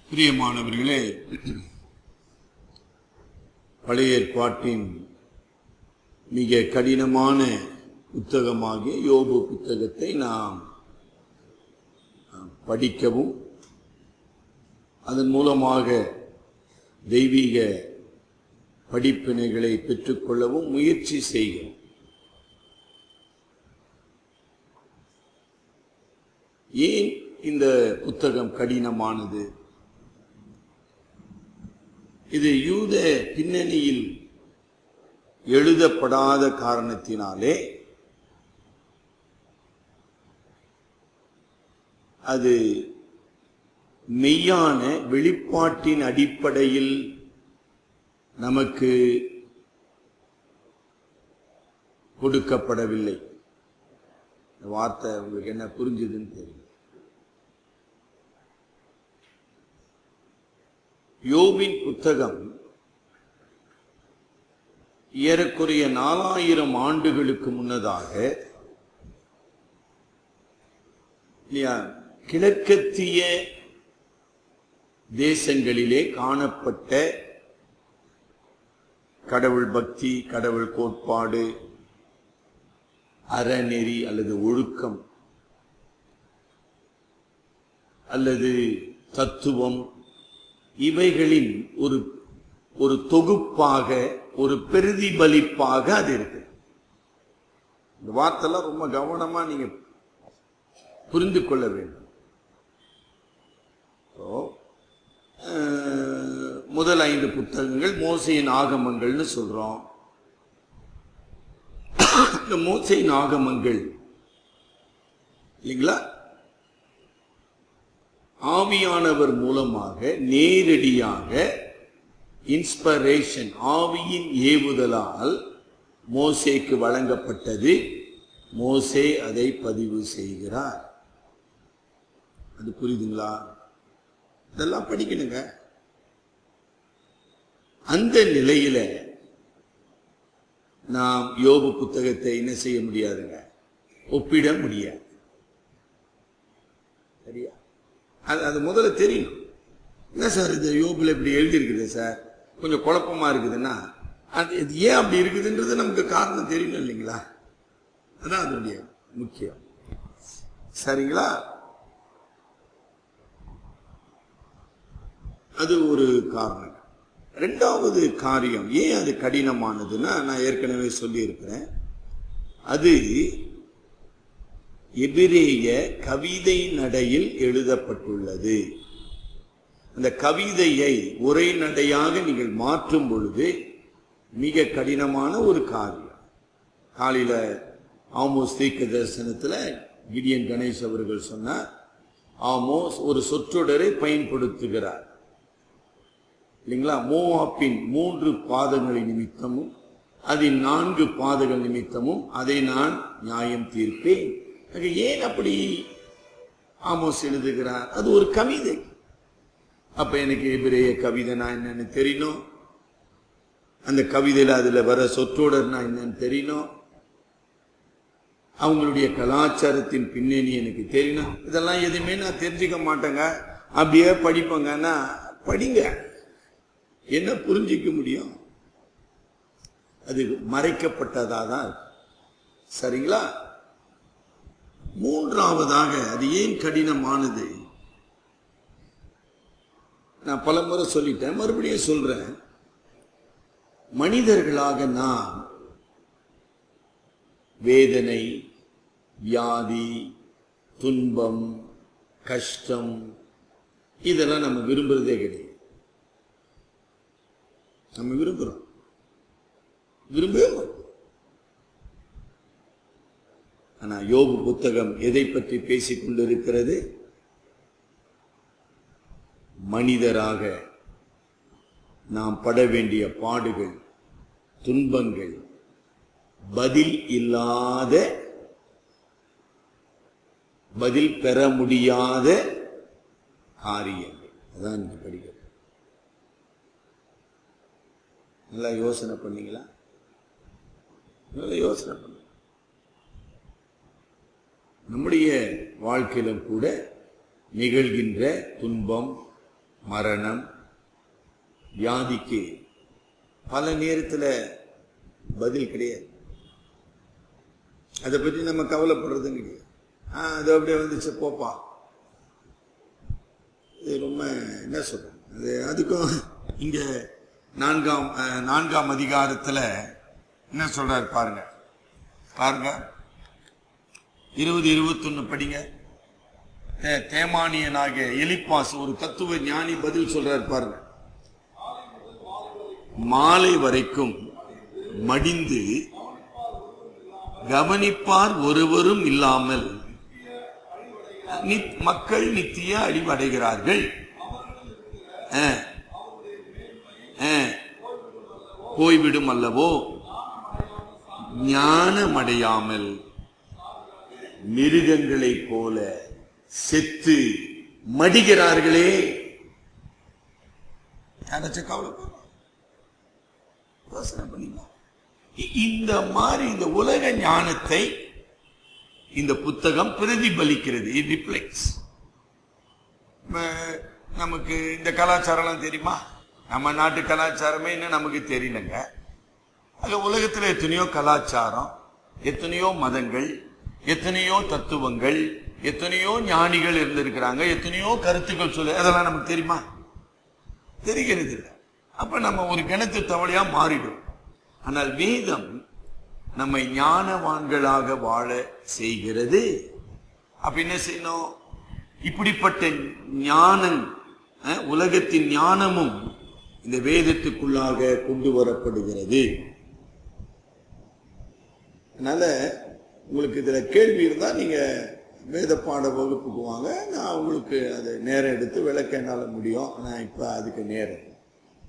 பிரியமானவர்களே பழைய ஏற்பாட்டின் மிக கடினமான புத்தகமாகிய யோபு புத்தகத்தை நாம் படிக்கவும் அதன் மூலமாக தெய்வீக படிப்பினைகளை பெற்றுக்கொள்ளவும் முயற்சி செய்கிறோம் ஏன் இந்த புத்தகம் கடினமானது இது யூத பின்னணியில் எழுதப்படாத காரணத்தினாலே அது மெய்யான வெளிப்பாட்டின் அடிப்படையில் நமக்கு கொடுக்கப்படவில்லை இந்த வார்த்தை உங்களுக்கு என்ன புரிஞ்சுதுன்னு தெரியும் யோபின் புத்தகம் ஏறக்குறைய நாலாயிரம் ஆண்டுகளுக்கு முன்னதாக இல்லையா கிழக்கத்திய தேசங்களிலே காணப்பட்ட கடவுள் பக்தி கடவுள் கோட்பாடு அறநெறி அல்லது ஒழுக்கம் அல்லது தத்துவம் இவைகளின் ஒரு ஒரு தொகுப்பாக ஒரு பிரதிபலிப்பாக அது இருக்கு இந்த வார்த்தைலாம் ரொம்ப கவனமா நீங்க புரிந்து கொள்ள வேண்டும் முதல் ஐந்து புத்தகங்கள் மோசையின் ஆகமங்கள்னு சொல்றோம் இந்த மோசையின் ஆகமங்கள் இல்லைங்களா ஆவியானவர் மூலமாக நேரடியாக இன்ஸ்பிரேஷன் ஆவியின் ஏவுதலால் மோசேக்கு வழங்கப்பட்டது மோசே அதை பதிவு செய்கிறார் அது புரியுதுங்களா இதெல்லாம் படிக்கணுங்க அந்த நிலையில நாம் யோபு புத்தகத்தை என்ன செய்ய முடியாதுங்க ஒப்பிட முடியாது சரியா அது அது முதல்ல தெரியும் என்ன சார் இது யோபுல இப்படி எழுதியிருக்குது சார் கொஞ்சம் குழப்பமா இருக்குதுன்னா அது இது ஏன் அப்படி இருக்குதுன்றது நமக்கு காரணம் தெரியணும் இல்லைங்களா அதான் அதனுடைய முக்கியம் சரிங்களா அது ஒரு காரணம் ரெண்டாவது காரியம் ஏன் அது கடினமானதுன்னா நான் ஏற்கனவே சொல்லியிருக்கிறேன் அது எபிரேய கவிதை நடையில் எழுதப்பட்டுள்ளது அந்த கவிதையை உரைநடையாக நீங்கள் மாற்றும் பொழுது மிக கடினமான ஒரு காரியம் காலையில ஆமோஸ் தீர்க்க தரிசனத்துல கிடியன் கணேஷ் அவர்கள் சொன்னார் ஆமோஸ் ஒரு சொற்றொடரை பயன்படுத்துகிறார் இல்லைங்களா மோவாப்பின் மூன்று பாதங்கள் நிமித்தமும் அதில் நான்கு பாதங்கள் நிமித்தமும் அதை நான் நியாயம் தீர்ப்பேன் ஏன் அப்படி ஆமோஸ் எழுதுகிறார் அது ஒரு கவிதை அப்ப எனக்கு எபிரேய கவிதைனா என்னன்னு தெரியணும் அந்த கவிதையில அதுல வர சொற்றொடர்னா என்னன்னு தெரியணும் அவங்களுடைய கலாச்சாரத்தின் பின்னணி எனக்கு தெரியணும் இதெல்லாம் எதுவுமே நான் தெரிஞ்சுக்க மாட்டேங்க அப்படியே படிப்பேங்கன்னா படிங்க என்ன புரிஞ்சிக்க முடியும் அது மறைக்கப்பட்டதா தான் சரிங்களா மூன்றாவதாக அது ஏன் கடினமானது நான் பல முறை சொல்லிட்டேன் மறுபடியும் சொல்றேன் மனிதர்களாக நாம் வேதனை வியாதி துன்பம் கஷ்டம் இதெல்லாம் நம்ம விரும்புறதே கிடையாது நம்ம விரும்புறோம் விரும்பவே மாட்டோம் ஆனா யோகு புத்தகம் எதை பற்றி பேசிக் கொண்டிருக்கிறது மனிதராக நாம் பட வேண்டிய பாடுகள் துன்பங்கள் பதில் இல்லாத பதில் பெற முடியாத காரியங்கள் அதான் நீங்க படிக்கிறது நல்லா யோசனை பண்ணீங்களா நல்லா யோசனை பண்ண நம்முடைய வாழ்க்கையிலும் கூட நிகழ்கின்ற துன்பம் மரணம் வியாதிக்கு பல நேரத்துல பதில் கிடையாது அதை பற்றி நம்ம கவலைப்படுறதும் கிடையாது ஆ அது அப்படியே வந்துச்சு போப்பா இது ரொம்ப என்ன சொல்றது அது அதுக்கும் இங்க நான்காம் அஹ், நான்காம் அதிகாரத்துல என்ன சொல்றாரு பாருங்க பாருங்க இருபது இருபத்தொன்னு படிங்க தே- தேமானியனாகிய எலிப்பாஸ் ஒரு தத்துவ ஞானி பதில் சொல்றாரு பாருங்க மாலை வரைக்கும் மடிந்து கவனிப்பார் ஒருவரும் இல்லாமல் நித்- மக்கள் நித்திய அழிவடைகிறார்கள் ஆ. ஆ. போய்விடும் அல்லவோ ஞானமடையாமல் மிருகங்களைப் போல செத்து மடிகிறார்களே யாராச்சும் கவலைப்படுறோம் யோசனை பண்ணிக்கலாம் இ- இந்த மாதிரி இந்த உலக ஞானத்தை இந்த புத்தகம் பிரதிபலிக்கிறது இட் ரிப்ளைஸ் நமக்கு இந்த கலாச்சாரம்லாம் தெரியுமா நம்ம நாட்டு கலாச்சாரமே இன்னும் நமக்கு தெரியலங்க அங்க உலகத்துல எத்தனையோ கலாச்சாரம் எத்தனையோ மதங்கள் எத்தனையோ தத்துவங்கள் எத்தனையோ ஞானிகள் இருந்திருக்கிறாங்க எத்தனையோ கருத்துக்கள் சொல்லு அதெல்லாம் நமக்கு தெரியுமா தெரிகிறது இல்லை அப்ப நம்ம ஒரு கிணத்து தவளையா மாறிடும் ஆனால் வேதம் நம்மை ஞானவான்களாக வாழ செய்கிறது அப்ப என்ன செய்யணும் இப்படிப்பட்ட ஞானம் அஹ், உலகத்தின் ஞானமும் இந்த வேதத்துக்குள்ளாக கொண்டு வரப்படுகிறது அதனால உங்களுக்கு இதுல கேள்வி இருந்தா நீங்க வேத பாட வகுப்புக்கு வாங்க நான் உங்களுக்கு அதை நேரம் எடுத்து விளக்க என்னால முடியும் ஆனா இப்ப அதுக்கு நேரம் இல்லை.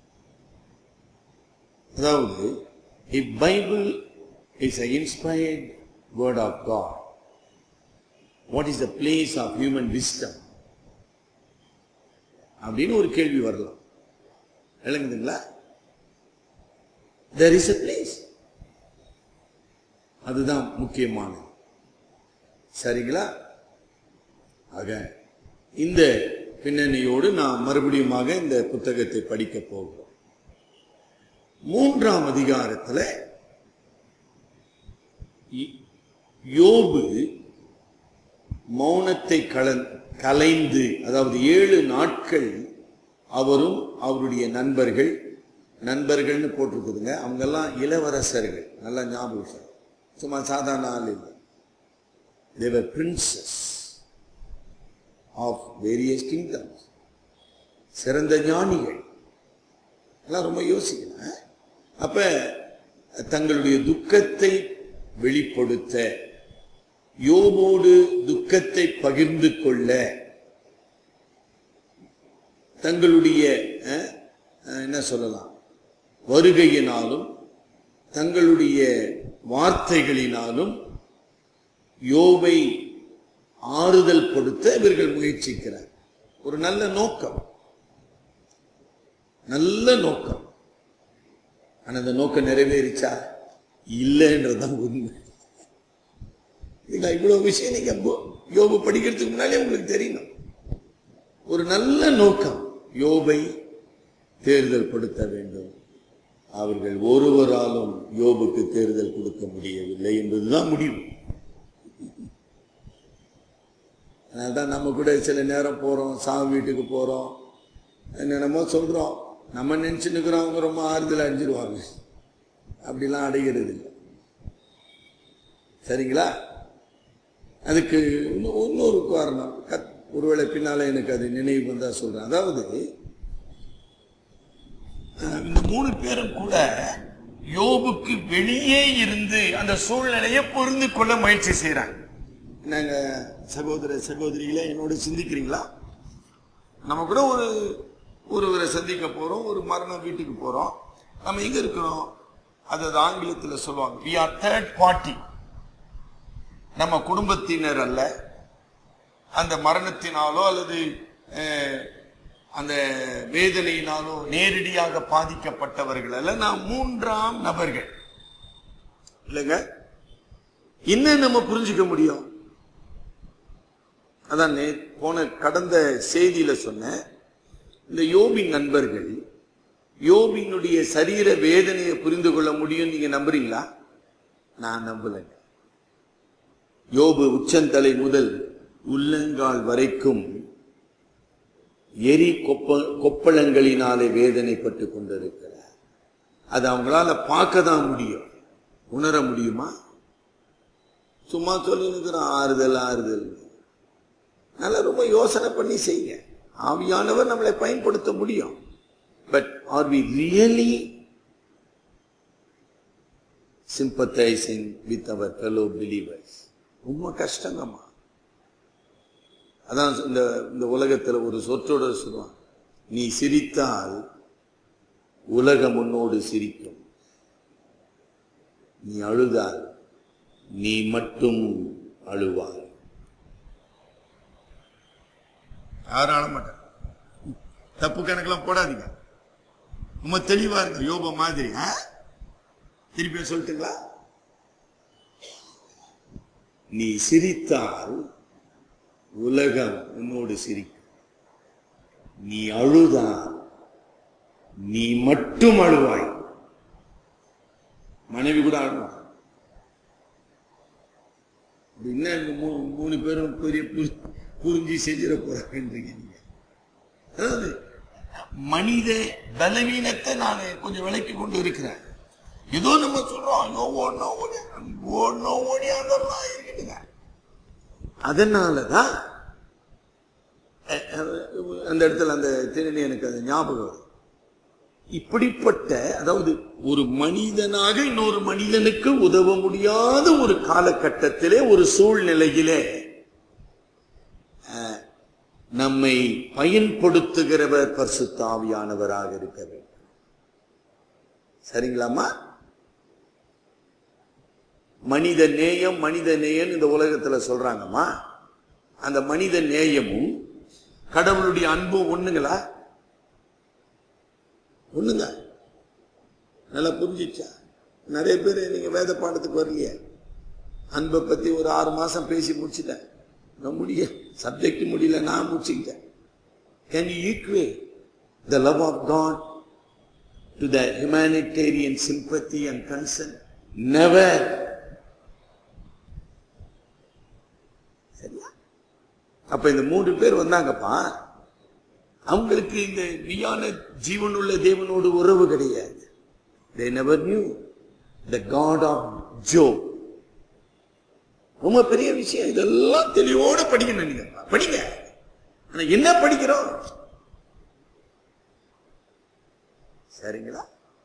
அதாவது if Bible is a inspired word of God what is the place of human wisdom அப்படின்னு ஒரு கேள்வி வரலாம் விளங்குதுங்களா there இஸ் a பிளேஸ் அதுதான் முக்கியமானது சரிங்களா ஆக இந்த பின்னணியோடு நாம் மறுபடியுமாக இந்த புத்தகத்தை படிக்க போகிறோம் மூன்றாம் அதிகாரத்துல இ- யோபு மௌனத்தை கலந் கலைந்து அதாவது ஏழு நாட்கள் அவரும் அவருடைய நண்பர்கள் நண்பர்கள்னு போட்டிருக்குதுங்க அவங்கெல்லாம் இளவரசர்கள் நல்லா ஞாபகம் வச்சுக்கணும். சும்மா சாதாரண ஆள் இல்லை தேவர் பிரின்சஸ் ஆஃப் வேரியஸ் கிங்டம்ஸ் சிறந்த ஞானிகள் எல்லாம் ரொம்ப யோசிக்கணும் ஆ? அப்ப தங்களுடைய துக்கத்தை வெளிப்படுத்த யோபோடு துக்கத்தை பகிர்ந்து கொள்ள தங்களுடைய அஹ், அஹ், என்ன சொல்லலாம் வருகையினாலும் தங்களுடைய வார்த்தைகளினாலும் யோபை ஆறுதல் கொடுத்த இவர்கள் முயற்சிக்கிறார் ஒரு நல்ல நோக்கம் நல்ல நோக்கம் ஆனா அந்த நோக்கம் நிறைவேறிச்சா இல்லைன்றதுதான் உண்மை இல்லைங்களா இவ்வளவு விஷயம் நீங்க பு- யோபு படிக்கிறதுக்கு முன்னாலே உங்களுக்கு தெரியணும் ஒரு நல்ல நோக்கம் யோபை தேர்தல் கொடுத்த வேண்டும் அவர்கள் ஒருவராலும் யோபுக்கு தேர்தல் கொடுக்க முடியவில்லை என்பதுதான் முடிவு அதனால்தான் நம்ம கூட சில நேரம் போறோம் சாவு வீட்டுக்கு போறோம் என்னென்னமோ சொல்றோம் நம்ம நினைச்சு நிக்கிறோம் அவங்க ரொம்ப ஆறுதல் அடைஞ்சிருவாங்க அப்படிலாம் அடைகிறது இல்லை சரிங்களா அதுக்கு இன்னும் இன்னொரு காரணம் கத் ஒருவேளை பின்னால எனக்கு அது நினைவு வந்தா சொல்றேன் அதாவது அஹ், இந்த மூணு பேரும் கூட யோபுக்கு வெளியே இருந்து அந்த சூழ்நிலையை பொருந்து கொள்ள முயற்சி செய்றாங்க நாங்க சகோதர சகோதரிகளை என்னோட சிந்திக்கிறீங்களா நம்ம கூட ஒரு ஒருவரை சந்திக்க போறோம் ஒரு மரண வீட்டுக்கு போறோம் நம்ம எங்க இருக்கிறோம் அது அது ஆங்கிலத்துல சொல்லுவாங்க we are third party நம்ம குடும்பத்தினர் அல்ல அந்த மரணத்தினாலோ அல்லது அஹ், அந்த வேதனையினாலோ நேரடியாக பாதிக்கப்பட்டவர்கள் அல்ல நாம் மூன்றாம் நபர்கள் இல்லைங்க என்ன நம்ம புரிஞ்சுக்க முடியும் அதான் நே- போன கடந்த செய்தியில சொன்னேன் இந்த யோபின் நண்பர்கள் யோபினுடைய சரீர வேதனையை புரிந்து கொள்ள முடியும் நீங்க நம்புறீங்களா நான் நம்பலைங்க யோபு உச்சந்தலை முதல் உள்ளங்கால் வரைக்கும் எரி கொப்ப கொப்பளங்களினாலே வேதனைப்பட்டு கொண்டிருக்கிறார் அது அவங்களால பார்க்க தான் முடியும் உணர முடியுமா சும்மா சொல்லினுக்கிறோம் ஆறுதல் ஆறுதல் நல்லா ரொம்ப யோசனை பண்ணி செய்யுங்க ஆவியானவர் நம்மளை பயன்படுத்த முடியும் but are we really sympathising with our fellow believers ரொம்ப கஷ்டங்கம்மா அதான் இந்த இந்த உலகத்துல ஒரு சொற்றோட சொல்லுவான் நீ சிரித்தால் உலகம் உன்னோடு சிரிக்கும் நீ அழுதால் நீ மட்டும் அழுவாய் யாரும் அழ மாட்டாங்க தப்பு கணக்கெல்லாம் போடாதீங்க ரொம்ப தெளிவா இருங்க யோப மாதிரி ஆ? திருப்பி சொல்லட்டுங்களா நீ சிரித்தால் உலகம் உன்னோடு சிரிக்கும் நீ அழுதால் நீ மட்டும் அழுவாய் மனைவி கூட அழுவாய் என்ன இந்த மூ- மூணு பேரும் பெரிய புரி- புரிஞ்சு செஞ்சிட போறாங்கன்றீங்க நீங்க அதாவது மனித பலவீனத்தை நான் கொஞ்சம் விலைக்கு கொண்டு இருக்கிறேன் ஏதோ நம்ம சொல்றோம் ஐயோ ஓடணும் ஓடி ஓடணும் ஓடி அதெல்லாம் இருக்குதுங்க அதனாலதான் அஹ், அஹ், அந்த இடத்துல அந்த திருநி எனக்கு அந்த ஞாபகம் வருது. இப்படிப்பட்ட அதாவது ஒரு மனிதனாக இன்னொரு மனிதனுக்கு உதவ முடியாத ஒரு காலகட்டத்திலே ஒரு சூழ்நிலையிலே அஹ், நம்மை பயன்படுத்துகிறவர் பரிசுத்தாவியானவராக இருக்க வேண்டும் சரிங்களாமா மனித நேயம் மனித நேயம் இந்த உலகத்துல சொல்றாங்கம்மா அந்த மனித நேயமும் கடவுளுடைய அன்பும் ஒண்ணுங்களா ஒண்ணுங்க நல்லா புரிஞ்சிச்சா நிறைய பேர் நீங்க வேத பாடத்துக்கு வரலையே அன்பை பத்தி ஒரு ஆறு மாசம் பேசி முடிச்சிட்டேன் நான் முடிய சப்ஜெக்ட் முடியல நான் முடிச்சுக்கிட்டேன் can you equate the love of God to the humanitarian sympathy and concern never சரியா அப்ப இந்த மூன்று பேர் வந்தாங்கப்பா அவங்களுக்கு இந்த மெய்யான ஜீவனுள்ள தேவனோடு உறவு கிடையாது they never knew the god of job ரொம்ப பெரிய விஷயம் இதெல்லாம் தெளிவோட படிக்கணும் நீங்க படிங்க ஆனா என்ன படிக்கிறோம் சரிங்களா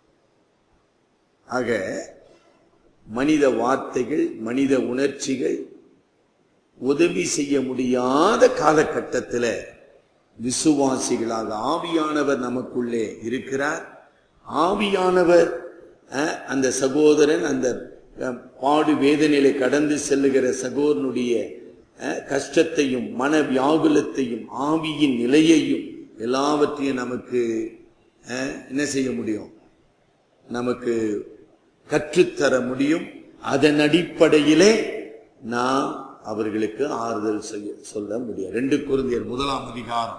ஆக மனித வார்த்தைகள் மனித உணர்ச்சிகள் உதவி செய்ய முடியாத காலகட்டத்தில் விசுவாசிகளாக ஆவியானவர் நமக்குள்ளே இருக்கிறார் ஆவியானவர் அஹ், அந்த சகோதரன் அந்த அஹ், பாடு வேதனையில கடந்து செல்லுகிற சகோதரனுடைய அஹ், கஷ்டத்தையும் மன வியாகுலத்தையும் ஆவியின் நிலையையும் எல்லாவற்றையும் நமக்கு அஹ், என்ன செய்ய முடியும் நமக்கு கற்றுத்தர முடியும் அதன் அடிப்படையிலே நாம் அவர்களுக்கு ஆறுதல் செய்ய சொல்ல முடியும் ரெண்டு குருந்தியர் முதலாம் அதிகாரம்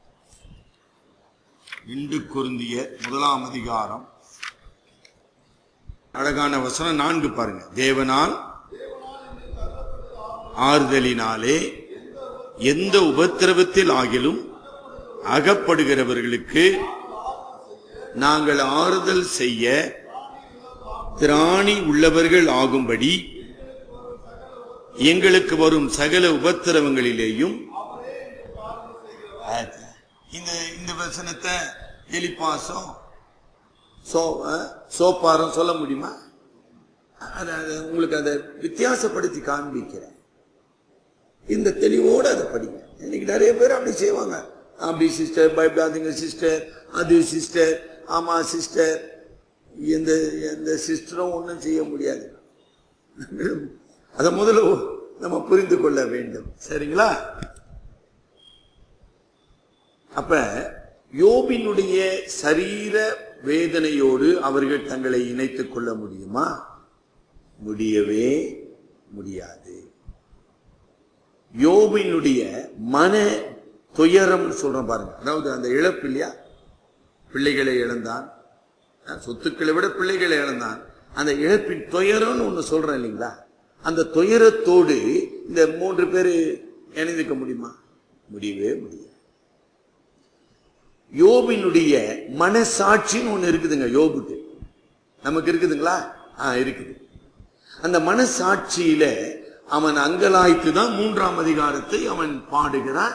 ரெண்டு குருந்திய முதலாம் அதிகாரம் அழகான வசனம் நான்கு பாருங்க தேவனால் ஆறுதலினாலே எந்த உபத்திரவத்தில் ஆகிலும் அகப்படுகிறவர்களுக்கு நாங்கள் ஆறுதல் செய்ய திராணி உள்ளவர்கள் ஆகும்படி எங்களுக்கு வரும் சகல உபத்திரவங்களிலேயும் இந்த இந்த வசனத்தை எலிப்பாசம் சோ அஹ், சோப்பாரம் சொல்ல முடியுமா அது அது உங்களுக்கு அதை வித்தியாசப்படுத்தி காண்பிக்கிறேன் இந்த தெளிவோடு அதை படிங்க இன்னைக்கு நிறைய பேர் அப்படி செய்வாங்க அப்படி சிஸ்டர் பயப்படாதீங்க சிஸ்டர் அது சிஸ்டர் ஆமா சிஸ்டர் எந்த எந்த சிஸ்டரும் ஒன்றும் செய்ய முடியாது அதை முதல்ல நம்ம புரிந்து கொள்ள வேண்டும் சரிங்களா அப்ப யோபினுடைய சரீர வேதனையோடு அவர்கள் தங்களை இணைத்துக் கொள்ள முடியுமா முடியவே முடியாது யோபினுடைய மன துயரம்னு சொல்றோம் பாருங்க அதாவது அந்த இழப்பு இல்லையா பிள்ளைகளை இழந்தான் அஹ் சொத்துக்களை விட பிள்ளைகளை இழந்தான் அந்த இழப்பின் துயரம்னு ஒண்ணு சொல்றேன் இல்லைங்களா அந்த துயரத்தோடு இந்த மூன்று பேர் இணைந்துக்க முடியுமா முடியவே முடியாது யோபினுடைய மனசாட்சின்னு ஒண்ணு இருக்குதுங்க யோபுக்கு நமக்கு இருக்குதுங்களா ஆ இருக்குது அந்த மனசாட்சியில அவன் அங்கலாய்த்து தான் மூன்றாம் அதிகாரத்தை அவன் பாடுகிறான்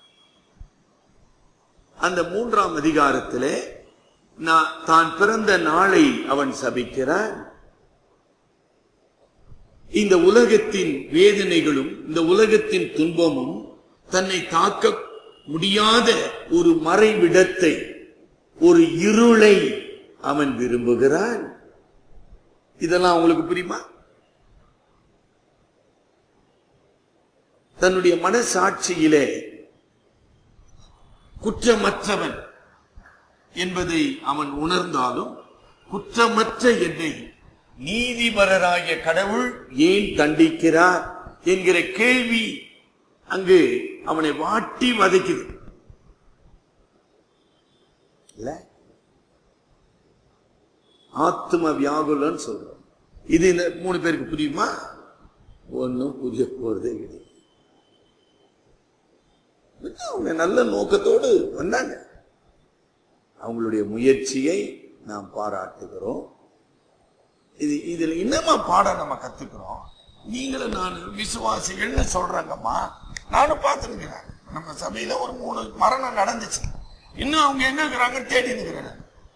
அந்த மூன்றாம் அதிகாரத்திலே நான் தான் பிறந்த நாளை அவன் சபிக்கிறான் இந்த உலகத்தின் வேதனைகளும் இந்த உலகத்தின் துன்பமும் தன்னை தாக்க முடியாத ஒரு மறைவிடத்தை ஒரு இருளை அவன் விரும்புகிறான் இதெல்லாம் உங்களுக்கு புரியுமா தன்னுடைய மனசாட்சியிலே குற்றமற்றவன் என்பதை அவன் உணர்ந்தாலும் குற்றமற்ற என்னை நீதிபரராகிய கடவுள் ஏன் தண்டிக்கிறார் என்கிற கேள்வி அங்கு அவனை வாட்டி வதைக்குது இல்ல ஆத்ம வியாகுலன்னு சொல்றோம் இது இந்த மூணு பேருக்கு புரியுமா ஒன்னும் புரிய போறதே கிடையாது அவங்க நல்ல நோக்கத்தோடு வந்தாங்க அவங்களுடைய முயற்சியை நாம் பாராட்டுகிறோம் இது இதுல என்னமா பாடம் நம்ம கத்துக்கிறோம் நீங்களும் நான் விசுவாசிகள்னு சொல்றாங்கம்மா நானும் பார்த்துருக்கிறேன் நம்ம சபையில ஒரு மூணு மரணம் நடந்துச்சு இன்னும் அவங்க எங்க இருக்கிறாங்கன்னு தேடி இருக்கிறேன்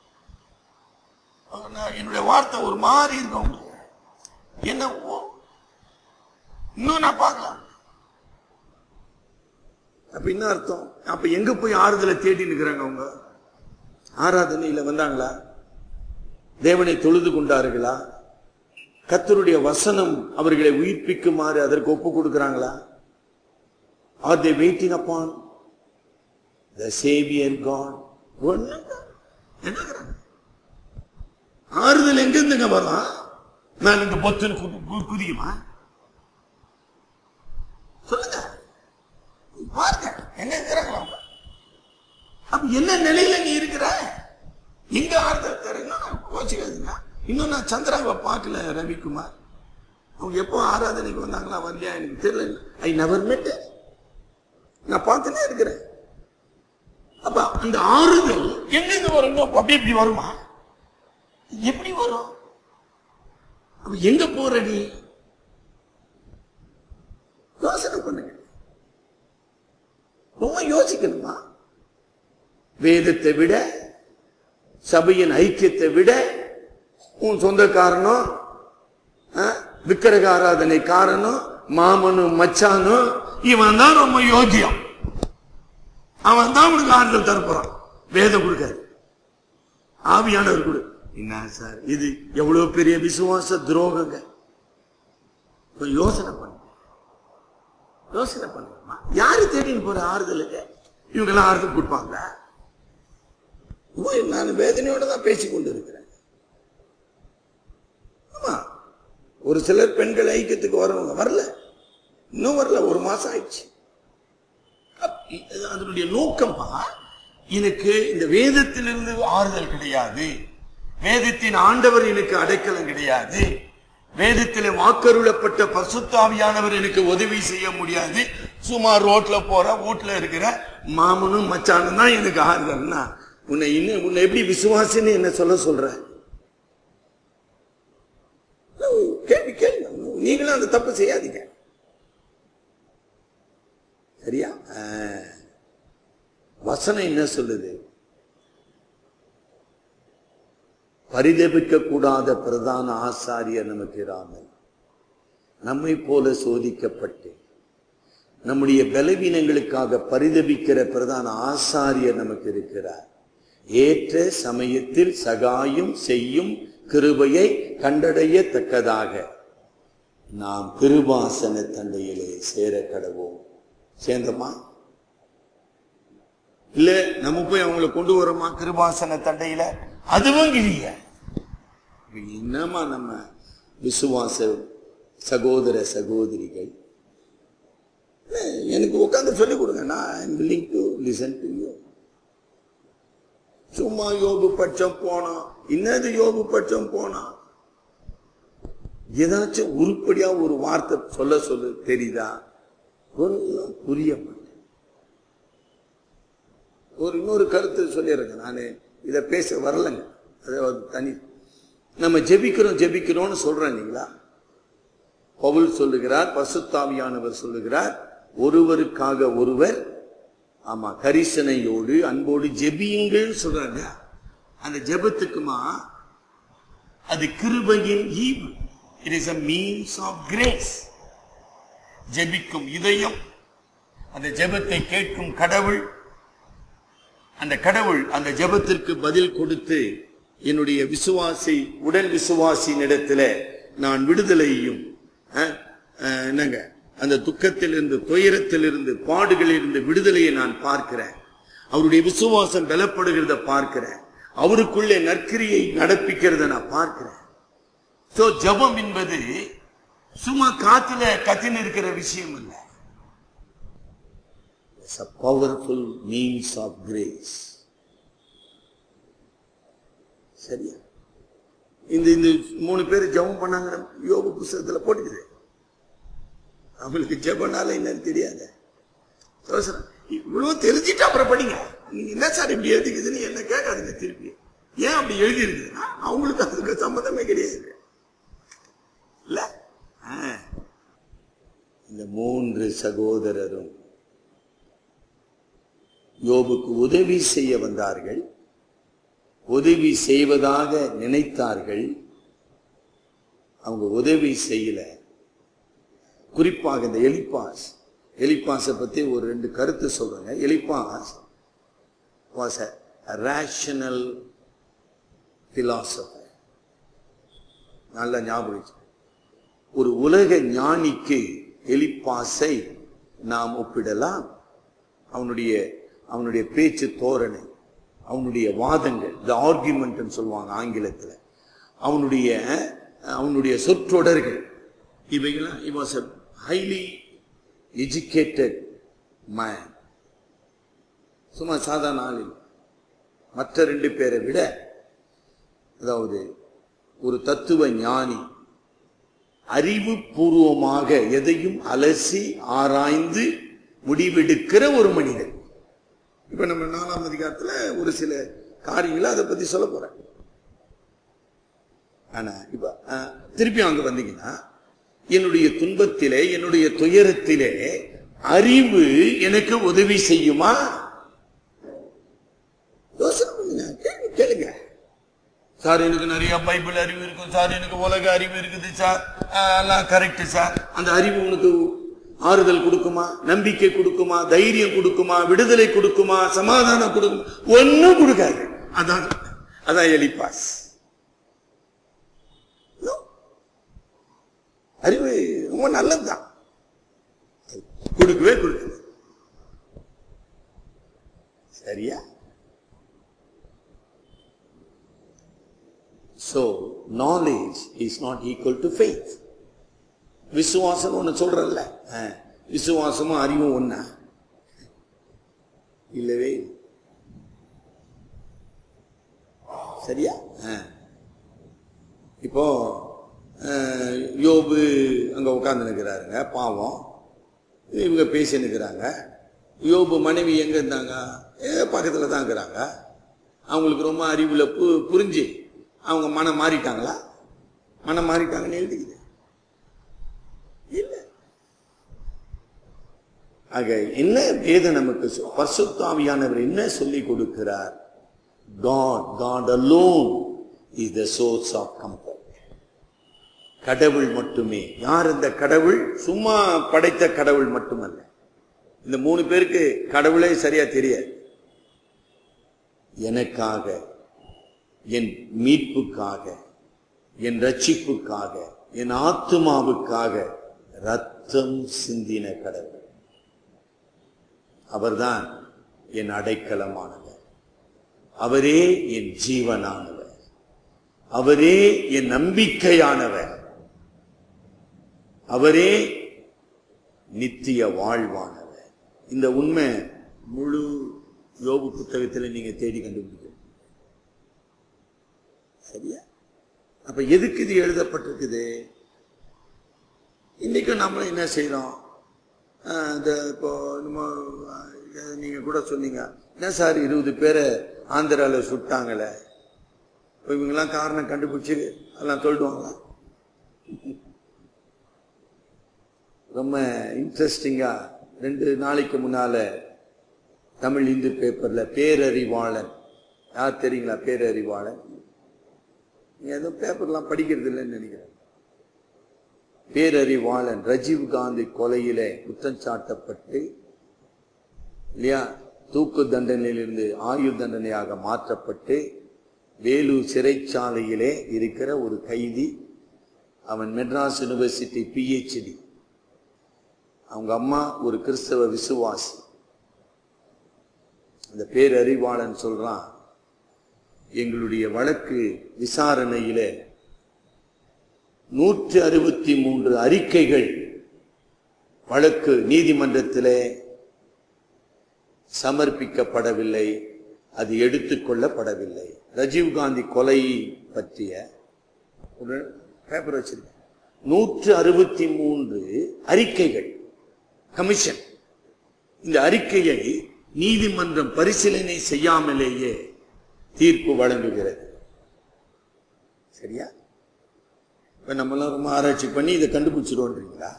நான் என்னுடைய வார்த்தை ஒரு மாதிரி இருக்கும் அவங்களுக்கு. என்ன ஓ, இன்னும் நான் பார்க்கலாம் அப்ப என்ன அர்த்தம் அப்ப எங்க போய் ஆறுதலை தேடி நிக்கிறாங்க அவங்க ஆராதனையில வந்தாங்களா தேவனை தொழுது கொண்டார்களா கர்த்தருடைய வசனம் அவர்களை உயிர்ப்பிக்குமாறு அதற்கு ஒப்பு கொடுக்கிறாங்களா are they waiting upon the saviour God என்னங்கிறாங்க ஆறுதல் எங்க இருந்துங்க வரும் நான் இந்த பொத்துன்னு கு- கு- குதிக்குமா சொல்லுங்க பாருங்க எங்க இருக்கிறாங்களா அவங்க அப்ப என்ன நிலையில நீ இருக்கிற எங்க ஆறுதல் தரேன்னா கோச்சிக்காதுங்க இன்னும் நான் சந்திராவை பார்க்கல ரவிக்குமார் அவங்க எப்போ ஆராதனைக்கு வந்தாங்களா வரலையா எனக்கு தெரியல ஐ நெவர் மெட் நான் பார்த்துனே இருக்கிறேன் அப்ப அந்த ஆறுதல் எங்க வரும் அப்படி இப்படி வருமா எப்படி வரும் அப்ப எங்க போற நீ யோசனை பண்ணுங்க ரொம்ப யோசிக்கணுமா வேதத்தை விட சபையின் ஐக்கியத்தை விட உன் சொந்தக்காரனும் ஆ, விக்கிரக ஆராதனை காரனும் மாமனும் மச்சானும் இவன் தான் ரொம்ப யோக்கியம் அவன் தான் உனக்கு ஆறுதல் தரப்போறான் வேதம் கொடுக்காது ஆவியானவர் கொடு என்ன சார் இது எவ்வளவு பெரிய விசுவாச துரோகங்க கொஞ்சம் யோசனை பண்ணு யோசனை பண்ணுமா யாரு தேடின்னு போற ஆறுதலுக்கு இவங்க எல்லாம் ஆறுதல் கொடுப்பாங்க ஓ, நான் வேதனையோட தான் பேசிக் கொண்டு இருக்கிறேன் ஆமா ஒரு சிலர் பெண்கள் ஐக்கியத்துக்கு வரவங்க வரல இன்னும் வரல ஒரு மாசம் ஆயிடுச்சு அப்- இது அதனுடைய நோக்கமா எனக்கு இந்த வேதத்திலிருந்து ஆறுதல் கிடையாது வேதத்தின் ஆண்டவர் எனக்கு அடைக்கலம் கிடையாது வேதத்தில் வாக்கருளப்பட்ட பசுத்தாவியானவர் எனக்கு உதவி செய்ய முடியாது சும்மா ரோட்ல போற வீட்டுல இருக்கிற மாமனும் மச்சானும் தான் எனக்கு ஆறுதல்னா உன்னை இன்னும் உன்னை எப்படி விசுவாசின்னு என்ன சொல்ல சொல்ற கேள்வி கேள்வி நீங்களும் அந்த தப்பு செய்யாதீங்க சரியா ஆ. வசனம் என்ன சொல்லுது பரிதபிக்க கூடாத பிரதான ஆசாரியர் நமக்கு இராமல் நம்மை போல சோதிக்கப்பட்டு நம்முடைய பலவீனங்களுக்காக பரிதபிக்கிற பிரதான ஆசாரியர் நமக்கு இருக்கிறார் ஏற்ற சமயத்தில் சகாயம் செய்யும் கிருபையை கண்டடையத்தக்கதாக நாம் கிருபாசன தண்டையிலே சேர கடவோம் சேர்ந்தோமா இல்ல நம்ம போய் அவங்கள கொண்டு வரோமா கிருபாசன தண்டையில அதுவும் கிழிய என்னமா நம்ம விசுவாச சகோதர சகோதரிகள் எனக்கு உட்காந்து சொல்லிக் கொடுங்க நான் I'm willing to listen to you சும்மா யோபு பட்சம் போனா என்னது யோபு பட்சம் போனா ஏதாச்சும் உருப்படியா ஒரு வார்த்தை சொல்ல சொல்லு தெரியுதா ஒன்றும் புரிய மாட்டேன் ஒரு இன்னொரு கருத்து சொல்லிடுறேங்க நான் இதை பேச வரலைங்க அதாவது தனி நம்ம ஜெபிக்கிறோம் ஜெபிக்கிறோம்னு சொல்றோம் இல்லைங்களா பவுல் சொல்லுகிறார் பசுத்தாவியானவர் சொல்லுகிறார் ஒருவருக்காக ஒருவர் ஆமா கரிசனையோடு அன்போடு ஜெபியுங்கள் சொல்றாங்க அந்த ஜெபத்துக்குமா அது கிருபையின் ஈவு it is a means of grace ஜெபிக்கும் இதயம் அந்த ஜெபத்தை கேட்கும் கடவுள் அந்த கடவுள் அந்த ஜெபத்திற்கு பதில் கொடுத்து என்னுடைய விசுவாசி உடன் விசுவாசியின் இடத்துல நான் விடுதலையும் அஹ், அஹ், என்னங்க அந்த துக்கத்திலிருந்து துயரத்திலிருந்து பாடுகளிலிருந்து விடுதலையை நான் பார்க்கிறேன் அவருடைய விசுவாசம் பலப்படுகிறத பார்க்கிறேன் அவருக்குள்ளே நற்கிரியை நடப்பிக்கிறத நான் பார்க்கிறேன் சோ ஜெபம் என்பது சும்மா காத்துல கத்தின்னு இருக்கிற விஷயம் இல்ல it's a powerful means of grace சரியா இந்த இந்த மூணு பேர் ஜெபம் பண்ணாங்க யோக புஸ்தகத்துல போட்டுக்குது அவங்களுக்கு ஜெபனால என்னன்னு தெரியாது யோசனை, இவ்வளவு தெரிஞ்சிட்டு அப்புறம் படிங்க நீங்க என்ன சார் இப்படி எழுதிக்குதுன்னு என்ன கேட்காதீங்க திருப்பி ஏன் அப்படி எழுதி இருக்குதுன்னா அவங்களுக்கு அதுக்கு சம்மந்தமே கிடையாது இல்ல ஆ. இந்த மூன்று சகோதரரும் யோபுக்கு உதவி செய்ய வந்தார்கள் உதவி செய்வதாக நினைத்தார்கள் அவங்க உதவி செய்யல குறிப்பாக இந்த எலிப்பாஸ் எலிப்பாஸை பத்தி ஒரு ரெண்டு கருத்து சொல்றாங்க Eliphaz was a rational philosopher நல்ல ஞாபகம் வச்சுக்கோங்க. ஒரு உலக ஞானிக்கு எலிப்பாஸை நாம் ஒப்பிடலாம் அவனுடைய அவனுடைய பேச்சு தோரணை அவனுடைய வாதங்கள் த ஆர்குமெண்ட் சொல்லுவாங்க ஆங்கிலத்தில் அவனுடைய அவனுடைய சொற்றொடர்கள் இவைகளாம் he was a highly educated man சும்மா சாதாரண ஆள் இல்லை. மற்ற ரெண்டு பேரை விட அதாவது ஒரு தத்துவ ஞானி அறிவுபூர்வமாக எதையும் அலசி ஆராய்ந்து முடிவெடுக்கிற ஒரு மனிதன் இப்ப நம்ம நாலாம் அதிகாரத்துல ஒரு சில காரியங்களை அதை பத்தி சொல்ல போறேன் ஆனா இப்ப அஹ், திருப்பி அங்க வந்தீங்கன்னா என்னுடைய துன்பத்திலே என்னுடைய துயரத்திலே அறிவு எனக்கு உதவி செய்யுமா யோசனை பண்ணுங்க கேள்வி கேளுங்க சார் எனக்கு நிறைய பைபிள் அறிவு இருக்கும் சார் எனக்கு உலக அறிவு இருக்குது சார் ஆஹ், எல்லாம் கரெக்ட் சார் அந்த அறிவு உனக்கு ஆறுதல் கொடுக்குமா நம்பிக்கை கொடுக்குமா தைரியம் கொடுக்குமா விடுதலை கொடுக்குமா சமாதானம் கொடுக்குமா ஒன்னும் கொடுக்காது அதான் அதான் எலிப்பாஸ் No. அறிவு ரொம்ப நல்லதுதான் கொடுக்கவே கொடுக்குது சரியா So, knowledge is not equal to faith. விசுவாசம் ஒண்ணு சொல்றல்ல அஹ், விசுவாசமும் அறிவும் ஒண்ணா இல்லவே இல்லை. சரியா அஹ். இப்போ அஹ், யோபு அங்க உட்கார்ந்து நிற்கிறாருங்க பாவம் இவங்க பேசி நிற்கிறாங்க யோபு மனைவி எங்க இருந்தாங்க ஏ, பக்கத்துல தான் இருக்கிறாங்க அவங்களுக்கு ரொம்ப அறிவுல பு- புரிஞ்சு அவங்க மனம் மாறிட்டாங்களா மனம் மாறிட்டாங்கன்னு எழுதிக்குது இல்ல ஆக என்ன வேதம் நமக்கு சொ- பரிசுத்தாவியானவர் என்ன சொல்லி கொடுக்கிறார் God God alone is the source of comfort கடவுள் மட்டுமே யார் இந்த கடவுள் சும்மா படைத்த கடவுள் மட்டுமல்ல இந்த மூணு பேருக்கு கடவுளே சரியா தெரியாது எனக்காக என் மீட்புக்காக என் ரட்சிப்புக்காக என் ஆத்துமாவுக்காக ரத்தம் சிந்தின கடவுள் அவர்தான் என் அடைக்கலமானவர் அவரே என் ஜீவனானவர் அவரே என் நம்பிக்கையானவர் அவரே நித்திய வாழ்வானவர் இந்த உண்மை முழு யோபு புத்தகத்தில் நீங்க தேடி கண்டுபிடிக்க சரியா அப்ப எதுக்கு இது எழுதப்பட்டிருக்குது இன்னைக்கும் நம்ம என்ன செய்றோம் ஆஹ் இந்த இப்போ நம்ம ஆஹ் நீங்க கூட சொன்னீங்க என்ன சார் இருபது பேரை ஆந்திரால சுட்டாங்களே இப்போ இவங்கெல்லாம் காரணம் கண்டுபிடிச்சு எல்லாம் சொல்லிடுவாங்களா ரொம்ப இன்ட்ரெஸ்டிங்கா ரெண்டு நாளைக்கு முன்னால தமிழ் இந்து பேப்பர்ல பேரறிவாளன் யார் தெரியுங்களா பேரறிவாளன் நீங்க எதுவும் பேப்பர்லாம் படிக்கிறது இல்லைன்னு நினைக்கிறேன் பேரறிவாளன் ரஜீவ் காந்தி கொலையிலே குற்றம் சாட்டப்பட்டு இல்லையா தூக்கு தண்டனையிலிருந்து ஆயுள் தண்டனையாக மாற்றப்பட்டு வேலூர் சிறைச்சாலையிலே இருக்கிற ஒரு கைதி அவன் மெட்ராஸ் யூனிவர்சிட்டி பிஹெச்டி அவங்க அம்மா ஒரு கிறிஸ்தவ விசுவாசி அந்த பேரறிவாளன் சொல்றான் எங்களுடைய வழக்கு விசாரணையிலே நூற்றி அறுபத்தி மூன்று அறிக்கைகள் வழக்கு நீதிமன்றத்திலே சமர்ப்பிக்கப்படவில்லை அது எடுத்துக்கொள்ளப்படவில்லை ராஜீவ்காந்தி கொலை பற்றிய ஒரு பேப்பர் வச்சிருக்கேன் நூற்று அறுபத்தி மூன்று அறிக்கைகள் கமிஷன் இந்த அறிக்கையை நீதிமன்றம் பரிசீலனை செய்யாமலேயே தீர்ப்பு வழங்குகிறது சரியா இப்ப நம்மளாம் ரொம்ப ஆராய்ச்சி பண்ணி இதை கண்டுபிடிச்சிருவோன்றீங்களா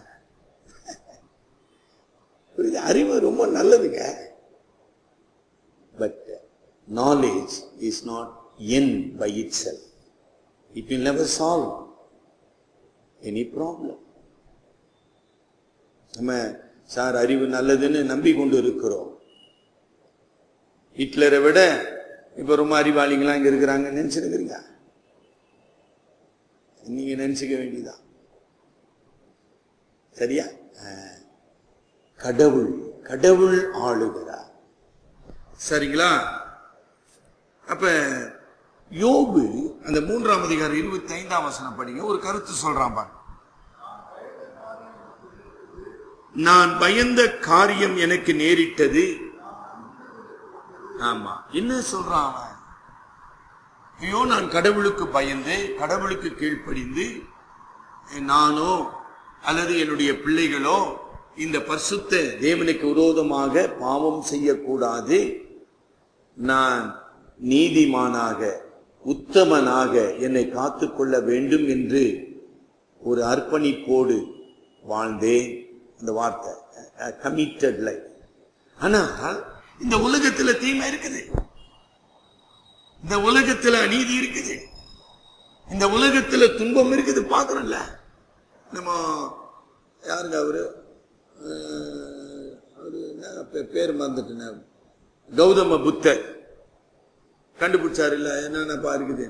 இது அறிவு ரொம்ப நல்லதுங்க but knowledge is not end by itself it will never solve any problem நம்ம சார் அறிவு நல்லதுன்னு நம்பி கொண்டு இருக்கிறோம் ஹிட்லரை விட இப்ப ரொம்ப அறிவாளிங்களா இங்க இருக்கிறாங்க நினைச்சிருக்கிறீங்க நீங்க நினைச்சுக்க வேண்டியதான் சரியா ஆஹ். கடவுள் கடவுள் ஆளுகிறார் சரிங்களா அப்ப யோபு அந்த மூன்றாம் அதிகாரம் இருபத்தி ஐந்தாம் வசனம் படிங்க ஒரு கருத்து சொல்றான் பாருங்க நான் பயந்த காரியம் எனக்கு நேரிட்டது ஆமா என்ன சொல்றான் அவன் ஐயோ நான் கடவுளுக்கு பயந்து கடவுளுக்கு கீழ்ப்படிந்து நானோ அல்லது என்னுடைய பிள்ளைகளோ இந்த பரிசுத்த தேவனுக்கு விரோதமாக பாவம் செய்யக்கூடாது நான் நீதிமானாக உத்தமனாக என்னை காத்துக்கொள்ள வேண்டும் என்று ஒரு அர்ப்பணிப்போடு வாழ்ந்தேன் அந்த வார்த்தை கமிட்டட் லைஃப் ஆனால் இந்த உலகத்துல தீமை இருக்குது இந்த உலகத்துல அநீதி இருக்குது இந்த உலகத்துல துன்பம் இருக்குது பாக்குறோம்ல நம்ம யாருங்க அவரு அஹ், அவரு என்ன பே- பேர் மறந்துட்டேன் கௌதம புத்தர் கண்டுபிடிச்சாரு இல்ல என்னென்னப்பா இருக்குது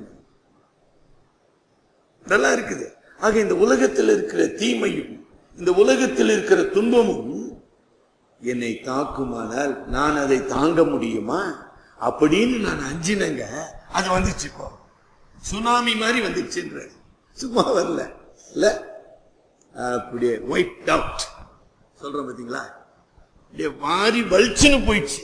இதெல்லாம் இருக்குது ஆக இந்த உலகத்தில் இருக்கிற தீமையும் இந்த உலகத்தில் இருக்கிற துன்பமும் என்னை தாக்குமானால் நான் அதை தாங்க முடியுமா அப்படின்னு நான் அஞ்சினங்க அது வந்துச்சு இப்போ சுனாமி மாதிரி வந்துச்சுன்ற சும்மா வரல இல்ல அப்படியே ஒயிட் அவுட் சொல்றோம் பாத்தீங்களா அப்படியே வாரி வலிச்சுன்னு போயிடுச்சு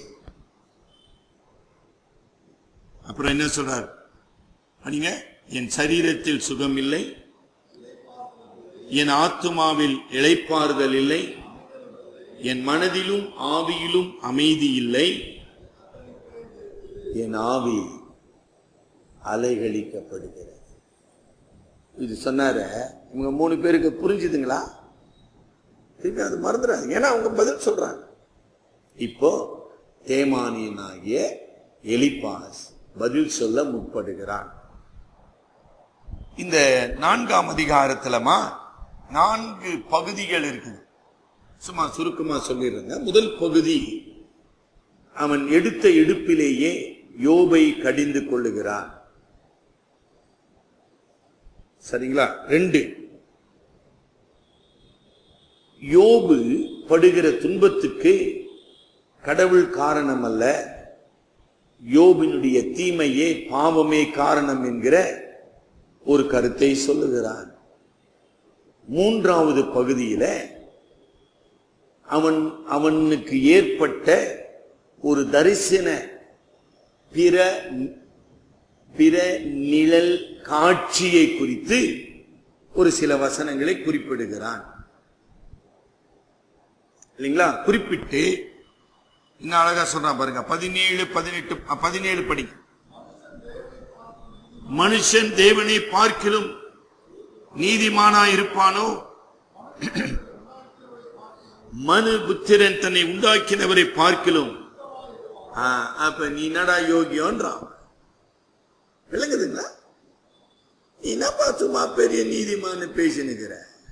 அப்புறம் என்ன சொல்றார் படிங்க என் சரீரத்தில் சுகம் இல்லை என் ஆத்துமாவில் இளைப்பாறுதல் இல்லை என் மனதிலும் ஆவியிலும் அமைதி இல்லை என் ஆவி அலைகழிக்கப்படுகிறது இது சொன்னார இவங்க மூணு பேருக்கு புரிஞ்சுதுங்களா திருப்பி அது மறந்துடாது ஏன்னா அவங்க பதில் சொல்றாங்க இப்போ தேமானியனாகிய எலிப்பாஸ் பதில் சொல்ல முற்படுகிறான் இந்த நான்காம் அதிகாரத்துலமா நான்கு பகுதிகள் இருக்குது சும்மா சுருக்கமா சொல்லிடுறேங்க முதல் பகுதி அவன் எடுத்த எடுப்பிலேயே யோபை கடிந்து கொள்ளுகிறான் சரிங்களா ரெண்டு யோபு படுகிற துன்பத்துக்கு கடவுள் காரணம் அல்ல யோபினுடைய தீமையே பாவமே காரணம் என்கிற ஒரு கருத்தை சொல்லுகிறான் மூன்றாவது பகுதியில அவன் அவனுக்கு ஏற்பட்ட ஒரு தரிசன பிற பிற நிழல் காட்சியை குறித்து ஒரு சில வசனங்களை குறிப்பிடுகிறான் இல்லைங்களா குறிப்பிட்டு இன்னும் அழகா சொல்றான் பாருங்க பதினேழு பதினெட்டு அ, பதினேழு படி மனுஷன் தேவனை பார்க்கிலும் நீதிமானா இருப்பானோ மனு புத்திரன் தன்னை உண்டாக்கினவரை பார்க்கிலும் ஆ, அப்ப நீ என்னடா யோகியோன்றான் விளங்குதுங்களா நீ என்னப்பா சும்மா பெரிய நீதிமான்னு பேசினுக்கிற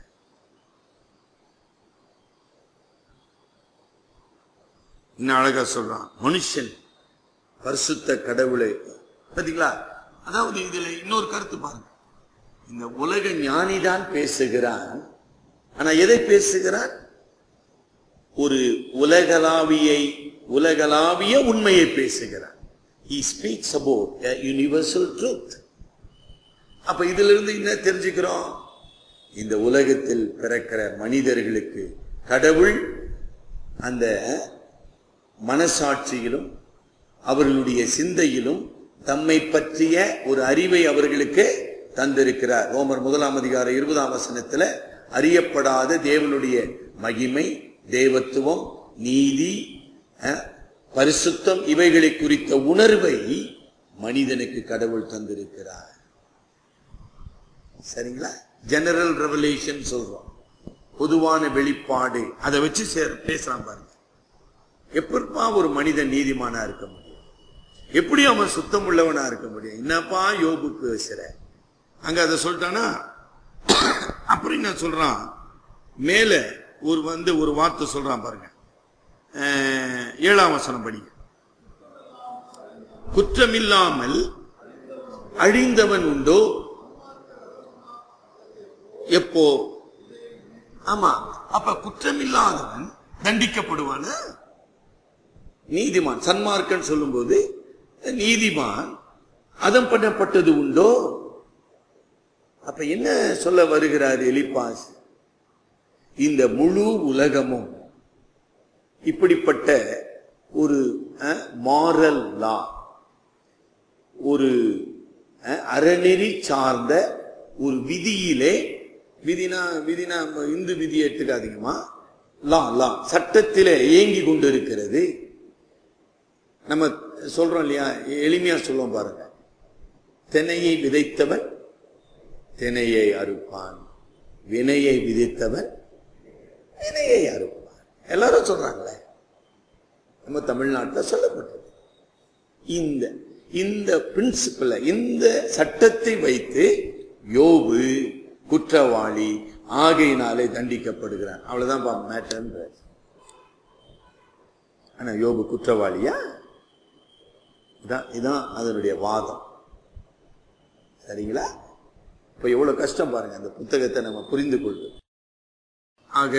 இன்னும் அழகா சொல்றான் மனுஷன் பரிசுத்த கடவுளை பாத்தீங்களா அதாவது இதுல இன்னொரு கருத்து பாருங்க இந்த உலக ஞானிதான் பேசுகிறான் ஆனா எதை பேசுகிறான் ஒரு உலகளாவியை உலகளாவிய உண்மையை பேசுகிறான் he speaks about a universal truth அப்ப இதுல இருந்து என்ன தெரிஞ்சுக்கிறோம் இந்த உலகத்தில் பிறக்கிற மனிதர்களுக்கு கடவுள் அந்த மனசாட்சியிலும் அவர்களுடைய சிந்தையிலும் தம்மை பற்றிய ஒரு அறிவை அவர்களுக்கு தந்திருக்கிறார் ரோமர் முதலாம் அதிகார இருபதாம் வசனத்துல அறியப்படாத தேவனுடைய மகிமை தேவத்துவம் நீதி அஹ், பரிசுத்தம் இவைகளை குறித்த உணர்வை மனிதனுக்கு கடவுள் தந்திருக்கிறார் சரிங்களா ஜெனரல் ரெவலேஷன் சொல்றோம் பொதுவான வெளிப்பாடு அதை வச்சு சேர் பேசுறான் பாருங்க எப்படிப்பா ஒரு மனிதன் நீதிமானா இருக்க முடியும் எப்படி அவன் சுத்தம் உள்ளவனா இருக்க முடியும் என்னப்பா யோபுக்கு பேசுற அங்க அதை சொல்லிட்டானா அப்புறம் என்ன சொல்றான் மேல ஒரு வந்து ஒரு வார்த்தை சொல்றான் பாருங்க அஹ், ஏழாம் வசனம் படிங்க குற்றமில்லாமல் அழிந்தவன் உண்டோ எப்போ ஆமா அப்ப குற்றமில்லாதவன் தண்டிக்கப்படுவான நீதிமான் சன்மார்க்கன் சொல்லும்போது நீதிமான் அதம் பண்ணப்பட்டது உண்டோ அப்ப என்ன சொல்ல வருகிறார் எலிப்பாஸ் இந்த முழு உலகமும் இப்படிப்பட்ட ஒரு மாரல் லா ஒரு அஹ், அறநெறி சார்ந்த ஒரு விதியிலே விதினா விதினா நம்ம இந்து விதி எடுத்துக்காதீங்கம்மா லா லா சட்டத்திலே இயங்கி கொண்டிருக்கிறது நம்ம சொல்றோம் இல்லையா எளிமையா சொல்லுவோம் பாருங்க தினையை விதைத்தவன் தினையை அறுப்பான் வினையை விதைத்தவன் வினையை அறுப்பான் எல்லாரும் சொல்றாங்களே நம்ம தமிழ்நாட்டில் சொல்லப்பட்டது இந்த இந்த பிரின்சிபலை இந்த சட்டத்தை வைத்து யோபு குற்றவாளி ஆகையினாலே தண்டிக்கப்படுகிறான் அவ்வளவுதான் மேட்டர் ஆனா யோபு குற்றவாளியா இதான் இதான் அதனுடைய வாதம் சரிங்களா இப்ப எவ்வளவு கஷ்டம் பாருங்க அந்த புத்தகத்தை நம்ம புரிந்து கொள்வது ஆக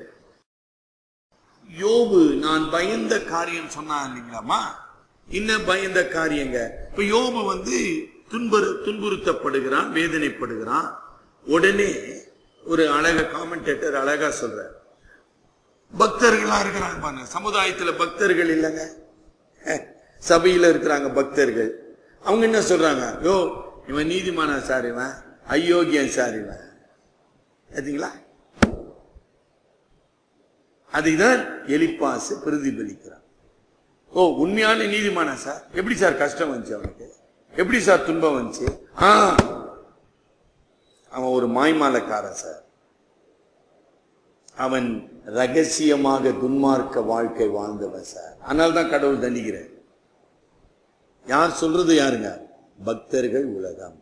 யோபு நான் பயந்த காரியம் சொன்னான் இல்லைங்களாமா என்ன பயந்த காரியங்க இப்ப யோபு வந்து துன்புறு துன்புறுத்தப்படுகிறான் வேதனைப்படுகிறான் உடனே ஒரு அழக காமெண்டேட்டர் அழகா சொல்றார் பக்தர்களா இருக்கிறாங்க பாருங்க சமுதாயத்துல பக்தர்கள் இல்லைங்க அஹ், சபையில இருக்கிறாங்க பக்தர்கள் அவங்க என்ன சொல்றாங்க யோ இவன் நீதிமானா சார் இவன் அயோக்கியன் சார் இவன் பார்த்தீங்களா அதைதான் எலிப்பாசு பிரதிபலிக்கிறான் ஓ உண்மையான நீதிமானா சார் எப்படி சார் கஷ்டம் வந்துச்சு அவனுக்கு எப்படி சார் துன்பம் வந்துச்சு ஆ அவன் ஒரு மாய்மாலக்காரன் சார் அவன் ரகசியமாக துன்மார்க்க வாழ்க்கை வாழ்ந்தவன் சார் அதனால தான் கடவுள் தண்டிக்கிறார் யார் சொல்றது யாருங்க பக்தர்கள் உலகம்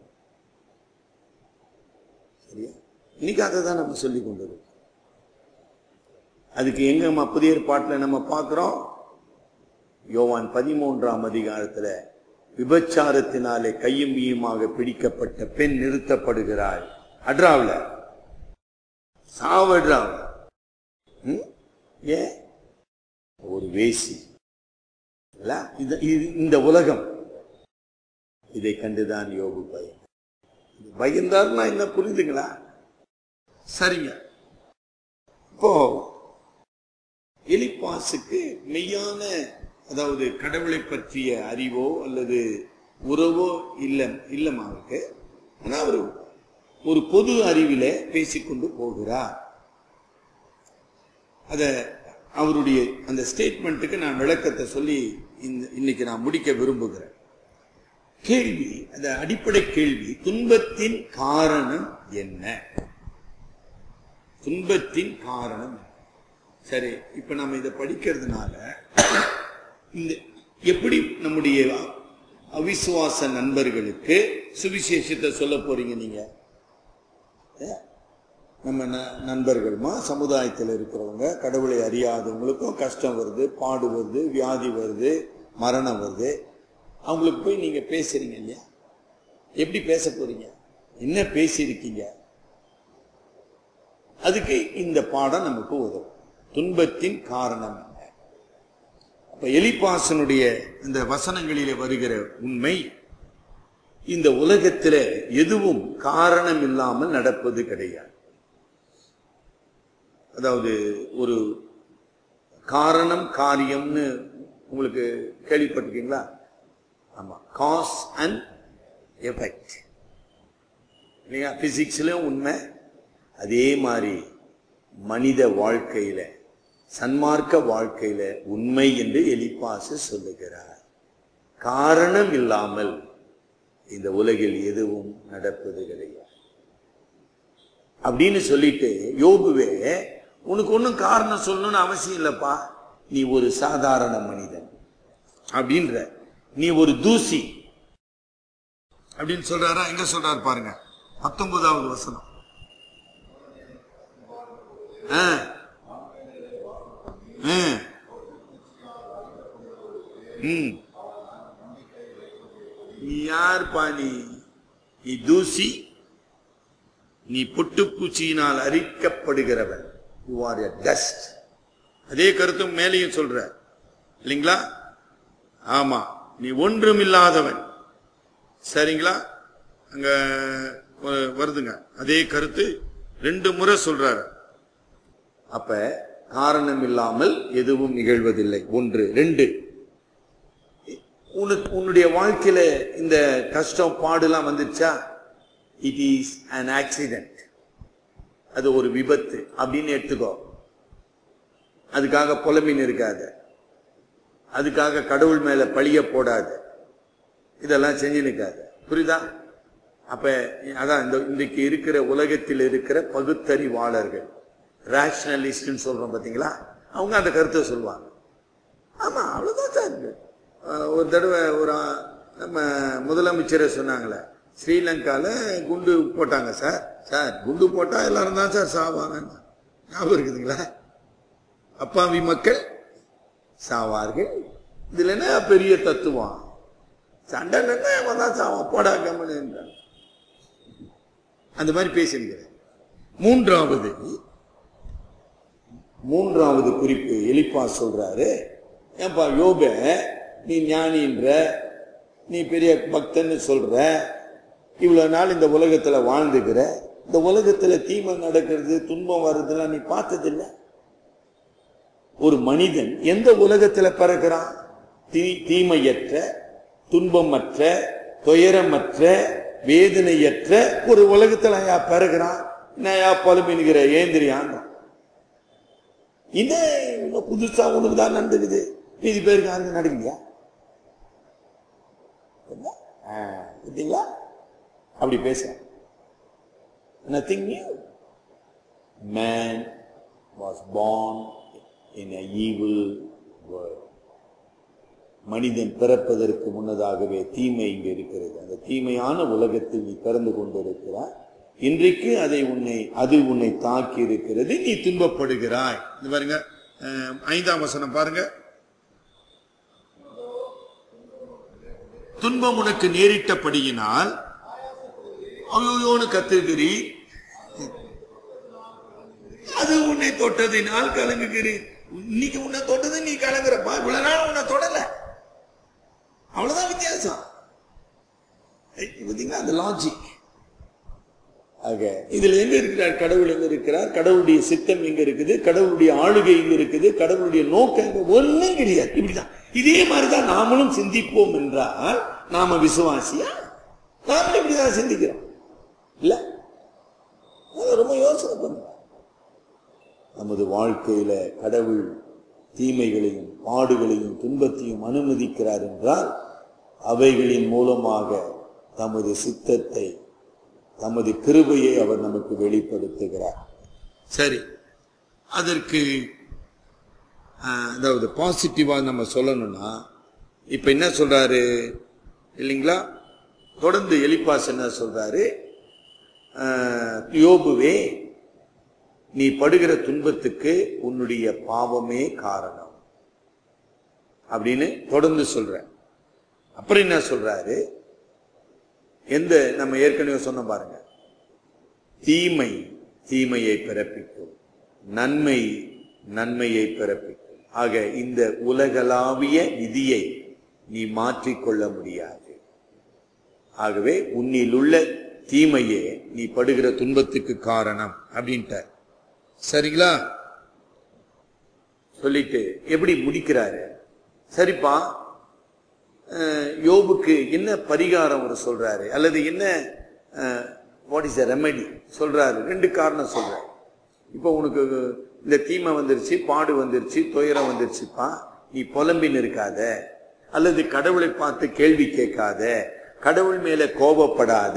சரியா இன்னைக்கு அதை தான் நம்ம சொல்லி கொண்டிருக்கோம் அதுக்கு எங்க நம்ம புதிய ஏற்பாட்டில் நம்ம பார்க்கிறோம் யோவான் பதிமூன்றாம் அதிகாரத்துல விபச்சாரத்தினாலே கையும் ஈயுமாக பிடிக்கப்பட்ட பெண் நிறுத்தப்படுகிறாள் அட்ராவுல சாவட்ராவுல ம்? ஏன் ஒரு வேசி இல்ல? இது- இது- இந்த உலகம் இதை கண்டுதான் யோபு பயம் பயந்தார்னா என்ன புரிந்துங்களா சரிங்க இப்போ எலிப்பாசுக்கு மெய்யான அதாவது கடவுளை பற்றிய அறிவோ அல்லது உறவோ இல்ல இல்லமா இருக்கு ஆனா அவர் ஒரு பொது அறிவில பேசிக்கொண்டு போகிறார் அத அவருடைய அந்த ஸ்டேட்மெண்ட்டுக்கு நான் விளக்கத்தை சொல்லி இந்த இன்னைக்கு நான் முடிக்க விரும்புகிறேன் கேள்வி அந்த அடிப்படை கேள்வி துன்பத்தின் காரணம் என்ன துன்பத்தின் காரணம் என்ன? சரி இப்ப நம்ம இதை படிக்கிறதுனால இந்த எப்படி நம்முடைய அவிசுவாச நண்பர்களுக்கு சுவிசேஷத்தை சொல்ல போறீங்க நீங்க ஏ? நம்ம ந- நண்பர்களுமா சமுதாயத்தில் இருக்கிறவங்க கடவுளை அறியாதவங்களுக்கும் கஷ்டம் வருது பாடு வருது வியாதி வருது மரணம் வருது அவங்களுக்கு போய் நீங்க பேசுறீங்க இல்லையா எப்படி பேச போறீங்க என்ன பேசியிருக்கீங்க அதுக்கு இந்த பாடம் நமக்கு உதவும் துன்பத்தின் காரணம் என்ன அப்ப எலிப்பாசனுடைய இந்த வசனங்களிலே வருகிற உண்மை இந்த உலகத்தில எதுவும் காரணம் இல்லாமல் நடப்பது கிடையாது அதாவது ஒரு காரணம் காரியம்னு உங்களுக்கு கேள்விப்பட்டிருக்கீங்களா ஆமா காஸ் அண்ட் எஃபெக்ட் இல்லையா பிசிக்ஸ்லயும் உண்மை அதே மாதிரி மனித வாழ்க்கையில சன்மார்க்க வாழ்க்கையில உண்மை என்று எலிப்பாசு சொல்லுகிறார் காரணம் இல்லாமல் இந்த உலகில் எதுவும் நடப்பது கிடையாது அப்படின்னு சொல்லிட்டு யோபுவே உனக்கு ஒன்றும் காரணம் சொல்லணும்னு அவசியம் இல்லப்பா நீ ஒரு சாதாரண மனிதன் அப்படின்ற நீ ஒரு தூசி அப்படின்னு சொல்றாரா எங்க சொல்றாரு பாருங்க பத்தொன்பதாவது வசனம் ஆ. ஆ. ம். நீ யார்ப்பா நீ நீ தூசி நீ புட்டுப்பூச்சியினால் அரிக்கப்படுகிறவன் யூ ஆர் எ டஸ்ட் அதே கருத்தும் மேலேயும் சொல்ற இல்லைங்களா ஆமா நீ ஒன்றும் இல்லாதவன் சரிங்களா அங்க வ- வருதுங்க அதே கருத்து ரெண்டு முறை சொல்றாரு அப்ப காரணம் இல்லாமல் எதுவும் நிகழ்வதில்லை ஒன்று ரெண்டு உனக்கு உன்னுடைய வாழ்க்கையில இந்த கஷ்டம் பாடுலாம் வந்துச்சா இட் இஸ் an ஆக்சிடென்ட் அது ஒரு விபத்து அப்படின்னு எடுத்துக்கோ அதுக்காக புலம்பின்னு இருக்காத அதுக்காக கடவுள் மேல பழிய போடாத இதெல்லாம் செஞ்சு நிற்காத புரியுதா அப்ப அதான் இந்த இன்றைக்கு இருக்கிற உலகத்தில் இருக்கிற பகுத்தறிவாளர்கள் ரேஷனலிஸ்ட்னு சொல்றோம் பாத்தீங்களா அவங்க அந்த கருத்தை சொல்லுவாங்க ஆமா அவ்வளவுதான் சார் இருக்கு அஹ் ஒரு தடவை ஒரு அஹ், நம்ம முதலமைச்சரை சொன்னாங்களே ஸ்ரீலங்கால குண்டு போட்டாங்க சார் சார் குண்டு போட்டா எல்லாரும் தான் சார் சாவாங்க ஞாபகம் இருக்குதுங்களா அப்பாவி மக்கள் சாவார்கள் இதுல என்ன பெரிய தத்துவம் சண்டை நின்னா அவன் தான் சாவான் போடா கம்மனு என்றான். அந்த மாதிரி பேசியிருக்கிறேன் மூன்றாவது மூன்றாவது குறிப்பு எலிப்பா சொல்றாரு ஏன்பா யோப நீ ஞானின்ற நீ பெரிய பக்தன்னு சொல்ற இவ்வளவு நாள் இந்த உலகத்துல வாழ்ந்துக்கிற இந்த உலகத்துல தீமை நடக்கிறது துன்பம் வர்றதெல்லாம் நீ பார்த்ததில்லை ஒரு மனிதன் எந்த உலகத்துல பிறக்கிறான் தீ தீமையற்ற துன்பமற்ற துயரமற்ற வேதனையற்ற ஒரு உலகத்துல ஐயா பிறகுறான் என்னையா பழுமின்கிற ஏந்திரியான் இதே இன்னும் புதுசா உனக்கு தான் நடந்துக்குது மீதி பேருக்கு யாருக்கு நடக்கலையா என்ன? ஆ, பார்த்தீங்களா அப்படி பேச nothing new man was born in a evil world மனிதன் பிறப்பதற்கு முன்னதாகவே தீமை இங்கு இருக்கிறது அந்த தீமையான உலகத்தில் நீ பிறந்து கொண்டிருக்கிறாய் இன்றைக்கு அதை உன்னை அது உன்னை தாக்கி இருக்கிறது நீ துன்பப்படுகிறாய் இது பாருங்க அஹ், ஐந்தாம் வசனம் பாருங்க துன்பம் உனக்கு நேரிட்டபடியினால் ஐயோன்னு கத்துகிறீர் அது உன்னை தொட்டதினால் கலங்குகிறேன் இன்னைக்கு உன்னை தொட்டது நீ கலங்குறப்பா இவ்வளவு நாள் உன்னை தொடல அவ்வளவுதான் வித்தியாசம் ஏய், பாத்தீங்களா அந்த லாஜிக் ஆக இதுல எங்க இருக்கிறார் கடவுள் எங்க இருக்கிறார் கடவுளுடைய சித்தம் எங்க இருக்குது கடவுளுடைய ஆளுகை எங்க இருக்குது கடவுளுடைய நோக்கம் எங்க ஒண்ணும் கிடையாது இப்படிதான் இதே மாதிரிதான் நாமளும் சிந்திப்போம் என்றால் நாம விசுவாசியா நாமளும் இப்படிதான் சிந்திக்கிறோம் இல்ல அதை ரொம்ப யோசனை பண்ணுங்க நமது வாழ்க்கையில கடவுள் தீமைகளையும் பாடுகளையும் துன்பத்தையும் அனுமதிக்கிறார் என்றால் அவைகளின் மூலமாக தமது சித்தத்தை தமது கிருபையை அவர் நமக்கு வெளிப்படுத்துகிறார் சரி அதற்கு ஆஹ், அதாவது பாசிட்டிவா நம்ம சொல்லணும்னா இப்ப என்ன சொல்றாரு இல்லைங்களா தொடர்ந்து எலிப்பாஸ் என்ன சொல்றாரு ஆஹ், யோபுவே நீ படுகிற துன்பத்துக்கு உன்னுடைய பாவமே காரணம் அப்படின்னு தொடர்ந்து சொல்ற அப்புறம் என்ன சொல்றாரு எந்த நம்ம ஏற்கனவே சொன்ன பாருங்க தீமை தீமையை பிறப்பிக்கும் நன்மை நன்மையை பிறப்பிக்கும் ஆக இந்த உலகளாவிய விதியை நீ மாற்றிக்கொள்ள முடியாது ஆகவே உன்னில் உள்ள தீமையே நீ படுகிற துன்பத்துக்கு காரணம் அப்படின்ட்டார் சரிங்களா சொல்லிட்டு எப்படி முடிக்கிறாரு சரிப்பா அஹ், யோபுக்கு என்ன பரிகாரம் அவர் சொல்றாரு அல்லது என்ன வாட் இஸ் ரெமெடி சொல்றாரு ரெண்டு காரணம் சொல்றாரு இப்போ உனக்கு இந்த தீமை வந்துருச்சு பாடு வந்துருச்சு துயரம் வந்துருச்சுப்பா நீ புலம்பின்னு இருக்காத அல்லது கடவுளை பார்த்து கேள்வி கேட்காத கடவுள் மேல கோபப்படாத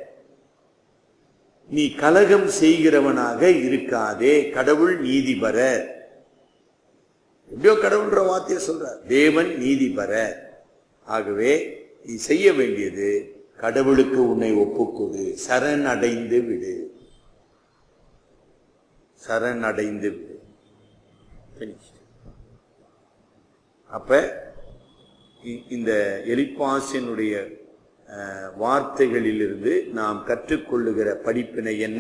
நீ கலகம் செய்கிறவனாக இருக்காதே கடவுள் நீதிபர எப்படியோ கடவுள்ன்ற வார்த்தையை சொல்றார் தேவன் நீதிபர ஆகவே நீ செய்ய வேண்டியது கடவுளுக்கு உன்னை ஒப்புக்கொடு சரண் அடைந்து விடு சரண் அடைந்து விடு Finish. அப்ப இ- இந்த எலிப்பாசினுடைய அஹ், வார்த்தைகளிலிருந்து நாம் கற்றுக்கொள்ளுகிற படிப்பினை என்ன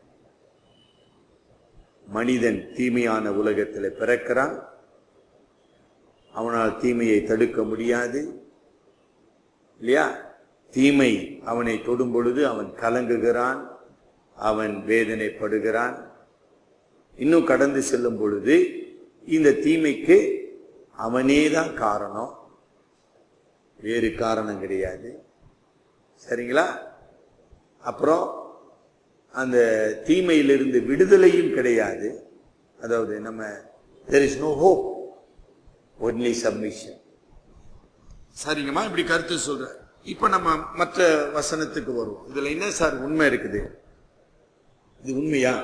மனிதன் தீமையான உலகத்தில் பிறக்கிறான் அவனால் தீமையை தடுக்க முடியாது இல்லையா தீமை அவனை தொடும் பொழுது அவன் கலங்குகிறான் அவன் வேதனைப்படுகிறான் இன்னும் கடந்து செல்லும் பொழுது இந்த தீமைக்கு அவனே தான் காரணம் வேறு காரணம் கிடையாது சரிங்களா அப்புறம் அந்த தீமையிலிருந்து விடுதலையும் கிடையாது அதாவது நம்ம there is no hope only submission சரிங்கம்மா இப்படி கருத்து சொல்ற இப்ப நம்ம மற்ற வசனத்துக்கு வருவோம் இதுல என்ன சார் உண்மை இருக்குது இது உண்மையா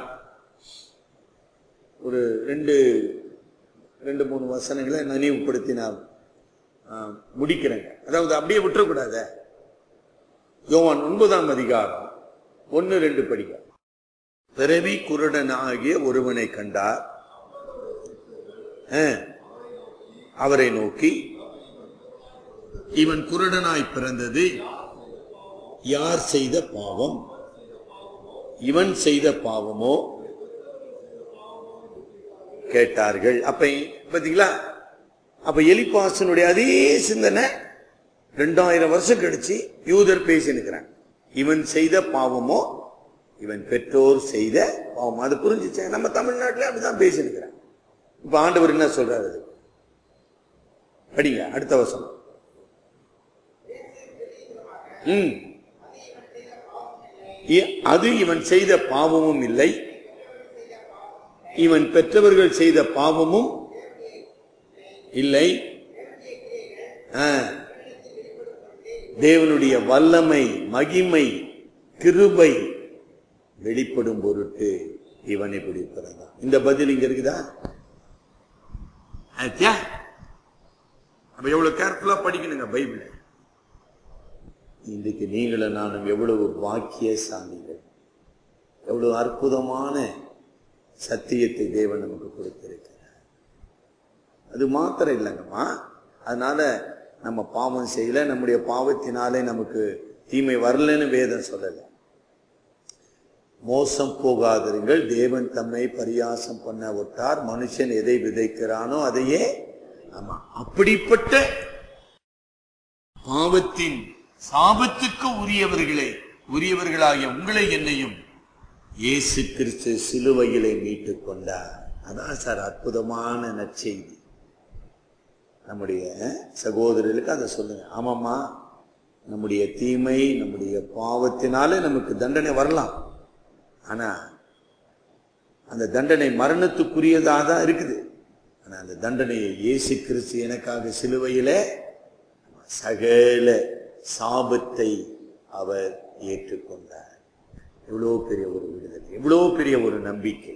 ஒரு ரெண்டு ரெண்டு மூணு வசனங்களை நினைவுபடுத்தி நான் ஆ, முடிக்கிறேங்க அதாவது அப்படியே விட்டுறக்கூடாத யோவான் ஒன்பதாம் அதிகாரம் ஒன்னு ரெண்டு படிக்க பிறவி குருடன் ஆகிய ஒருவனை கண்டார் ஆ, அவரை நோக்கி இவன் குருடனாய் பிறந்தது யார் செய்த பாவம் இவன் செய்த பாவமோ கேட்டார்கள் அப்ப பாத்தீங்களா அப்ப எலிப்பாசனுடைய அதே சிந்தனை ரெண்டாயிரம் வருஷம் கழிச்சு யூதர் பேசினுக்கிறான் இவன் செய்த பாவமோ இவன் பெற்றோர் செய்த பாவம் அது புரிஞ்சுச்சு நம்ம தமிழ்நாட்டில் அப்படிதான் பேசினுக்கிறான் இப்ப ஆண்டவர் என்ன சொல்றாரு அது படிங்க அடுத்த வசனம் ம் இ- அது இவன் செய்த பாவமும் இல்லை இவன் பெற்றவர்கள் செய்த பாவமும் இல்லை ஆ. தேவனுடைய வல்லமை மகிமை கிருபை வெளிப்படும் பொருட்டு இவன் இப்படி பிறந்தான் இந்த பதில் இங்க இருக்குதா ஆச்சா? அப்ப எவ்வளவு கேர்ஃபுல்லா படிக்கணுங்க பைபிள இன்றைக்கு நீங்களும் நானும் எவ்வளவு பாக்கியசாலிகள் எவ்வளவு அற்புதமான சத்தியத்தை தேவன் நமக்கு கொடுத்திருக்கிறார் அது மாத்திரம் இல்லைங்கம்மா அதனால நம்ம பாவம் செய்யல நம்முடைய பாவத்தினாலே நமக்கு தீமை வரலன்னு வேதம் சொல்லல மோசம் போகாதிருங்கள் தேவன் தம்மை பரியாசம் பண்ண விட்டார் மனுஷன் எதை விதைக்கிறானோ அதையே ஆமா அப்படிப்பட்ட பாவத்தின் சாபத்துக்கு உரியவர்களை உரியவர்களாகிய உங்களை என்னையும் இயேசு கிறிஸ்து சிலுவையிலே மீட்டுக் கொண்டார் அதான் சார் அற்புதமான நற்செய்தி நம்முடைய சகோதரர்களுக்கு அதை சொல்லுங்க ஆமாம்மா நம்முடைய தீமை நம்முடைய பாவத்தினாலே நமக்கு தண்டனை வரலாம் ஆனா அந்த தண்டனை மரணத்துக்குரியதாக தான் இருக்குது ஆனா அந்த தண்டனையை இயேசு கிறிஸ்து எனக்காக சிலுவையிலே சகல சாபத்தை அவர் ஏற்றுக்கொண்டார் எவ்வளோ பெரிய ஒரு விடுதலை எவ்வளோ பெரிய ஒரு நம்பிக்கை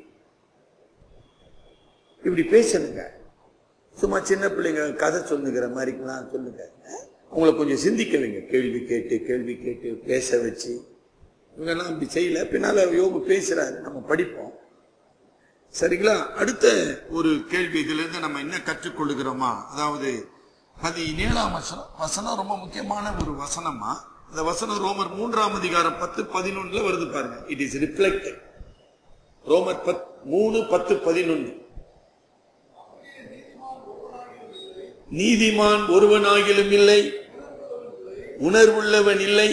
இப்படி பேசணுங்க சும்மா சின்ன பிள்ளைங்க கதை சொல்லுங்கிற மாதிரிக்கெல்லாம் சொல்லுங்க அஹ்? உங்களை கொஞ்சம் சிந்திக்க வைங்க கேள்வி கேட்டு கேள்வி கேட்டு பேச வச்சு இவங்கெல்லாம் அப்படி செய்யல பின்னால யோகு பேசுறாரு நம்ம படிப்போம் சரிங்களா அடுத்த ஒரு கேள்வி இதுல இருந்து நம்ம என்ன கற்றுக்கொள்ளுகிறோமா அதாவது பதினேழாம் வசனம் வசனம் ரொம்ப முக்கியமான ஒரு வசனமா இந்த வசனம் ரோமர் மூன்றாம் அதிகாரம் பத்து பதினொன்னுல வருது பாருங்க இட் இஸ் ரிஃப்ளெக்டட் ரோமர் பத் மூணு பத்து பதினொன்னு நீதிமான் ஒருவனாகிலும் இல்லை உணர்வுள்ளவன் இல்லை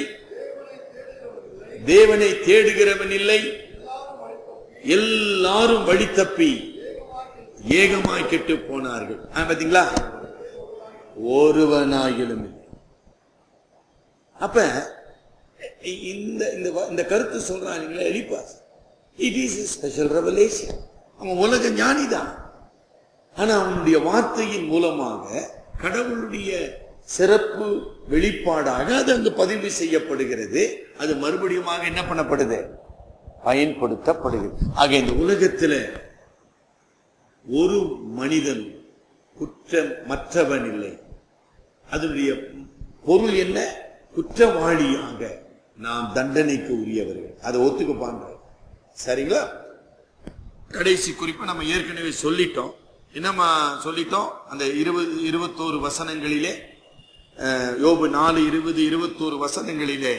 தேவனை தேடுகிறவன் இல்லை எல்லாரும் வழி தப்பி ஏகமாய் கெட்டு போனார்கள் ஆ, பாத்தீங்களா ஒருவனாகிலும் இல்லை அப்ப இ- இந்த இந்த வ- இந்த கருத்து சொல்றாங்களே Eliphaz it is special revelation அவன் உலக ஞானிதான் ஆனா அவனுடைய வார்த்தையின் மூலமாக கடவுளுடைய சிறப்பு வெளிப்பாடாக அது அங்கு பதிவு செய்யப்படுகிறது அது மறுபடியுமாக என்ன பண்ணப்படுது பயன்படுத்தப்படுகிறது ஆக இந்த உலகத்துல ஒரு மனிதன் குற்றம் மற்றவன் இல்லை அதனுடைய பொருள் என்ன குற்றவாளியாக நாம் தண்டனைக்கு உரியவர்கள் அதை ஒத்துக்குப்பாங்க சரிங்களா கடைசி குறிப்பு நம்ம ஏற்கனவே சொல்லிட்டோம் என்னம்மா சொல்லிட்டோம் அந்த இருபது இருபத்தோரு வசனங்களிலே அஹ், யோபு நாலு இருபது இருபத்தோரு வசனங்களிலே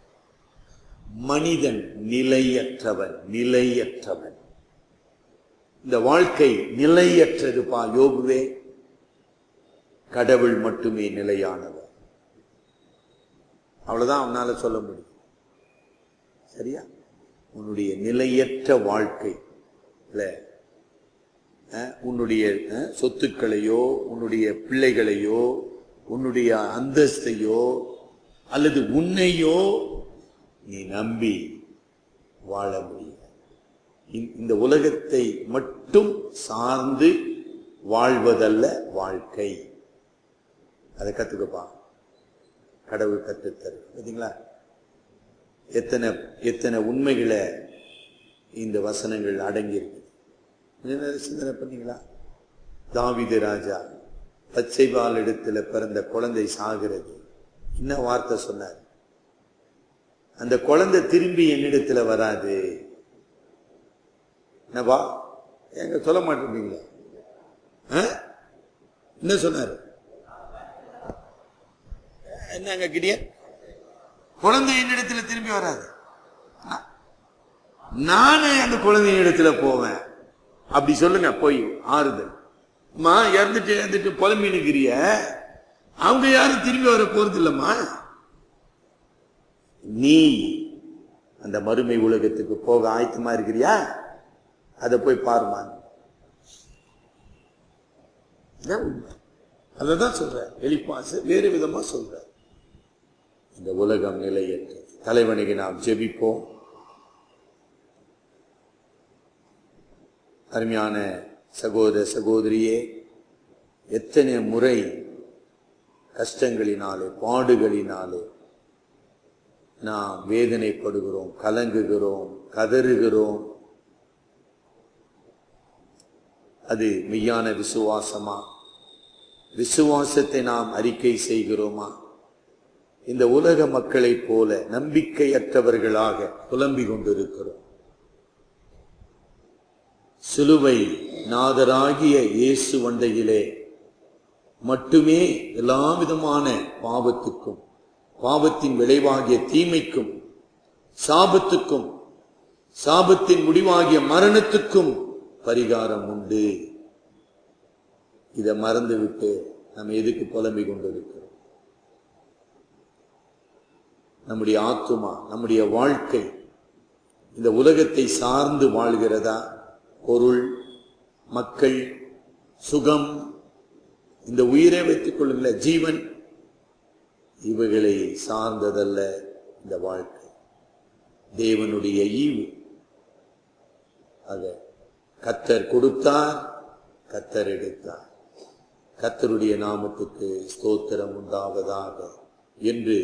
மனிதன் நிலையற்றவன் நிலையற்றவன் இந்த வாழ்க்கை நிலையற்றதுப்பா யோபுவே கடவுள் மட்டுமே நிலையானவர் அவ்வளவுதான் அவனால சொல்ல முடியும் சரியா உன்னுடைய நிலையற்ற வாழ்க்கை இல்ல அஹ், உன்னுடைய அஹ், சொத்துக்களையோ உன்னுடைய பிள்ளைகளையோ உன்னுடைய அந்தஸ்தையோ அல்லது உன்னையோ நீ நம்பி வாழ முடியும் இந்த- இந்த உலகத்தை மட்டும் சார்ந்து வாழ்வதல்ல வாழ்க்கை அதை கத்துக்கப்பா கடவுள் கற்றுத்தரு பார்த்தீங்களா எத்தனை எத்தனை உண்மைகளை இந்த வசனங்கள் அடங்கியிருக்கு கொஞ்ச நேரம் சிந்தனை பண்ணீங்களா தாவீது ராஜா பச்சைபால் இடத்துல பிறந்த குழந்தை சாகிறது என்ன வார்த்தை சொன்னார் அந்த குழந்தை திரும்பி என்னிடத்துல வராது என்னப்பா எங்க சொல்ல மாட்டேங்கிறீங்களா ஆ? என்ன சொன்னாரு என்னங்க கிடியன் குழந்தை என்னிடத்துல திரும்பி வராது ஆ? நானே அந்த குழந்தையின் இடத்துல போவேன் அப்படி சொல்லுங்க போய் ஆறுதல் அம்மா இறந்துட்டு இறந்துட்டு புலம்பினுக்கிறிய அவங்க யாரும் திரும்பி வர போறது இல்லம்மா நீ அந்த மறுமை உலகத்துக்கு போக ஆயத்தமா இருக்கிறியா அதை போய் பாருமா இதான் உண்மை. அததான் சொல்ற வெளிப்பாசு வேறு விதமா சொல்ற இந்த உலகம் நிலையற்றது தலைவனுக்கு நாம் ஜெபிப்போம் அருமையான சகோதர சகோதரியே எத்தனை முறை கஷ்டங்களினாலே பாடுகளினாலே நாம் வேதனைப்படுகிறோம் கலங்குகிறோம் கதறுகிறோம் அது மெய்யான விசுவாசமா விசுவாசத்தை நாம் அறிக்கை செய்கிறோமா இந்த உலக மக்களைப் போல நம்பிக்கையற்றவர்களாக புலம்பிக் கொண்டிருக்கிறோம் சிலுவை நாதராகிய இயேசு வண்டையிலே மட்டுமே எல்லா விதமான பாவத்துக்கும் பாவத்தின் விளைவாகிய தீமைக்கும் சாபத்துக்கும் சாபத்தின் முடிவாகிய மரணத்துக்கும் பரிகாரம் உண்டு இதை மறந்துவிட்டு நம்ம எதுக்கு புலம்பிக் கொண்டிருக்கிறோம் நம்முடைய ஆத்துமா நம்முடைய வாழ்க்கை இந்த உலகத்தை சார்ந்து வாழ்கிறதா பொருள் மக்கள் சுகம் இந்த உயிரை வைத்துக் கொள்ளுங்கள ஜீவன் இவைகளை சார்ந்ததல்ல இந்த வாழ்க்கை தேவனுடைய ஈவு ஆக கத்தர் கொடுத்தார் கத்தர் எடுத்தார் கத்தருடைய நாமத்துக்கு ஸ்தோத்திரம் உண்டாவதாக என்று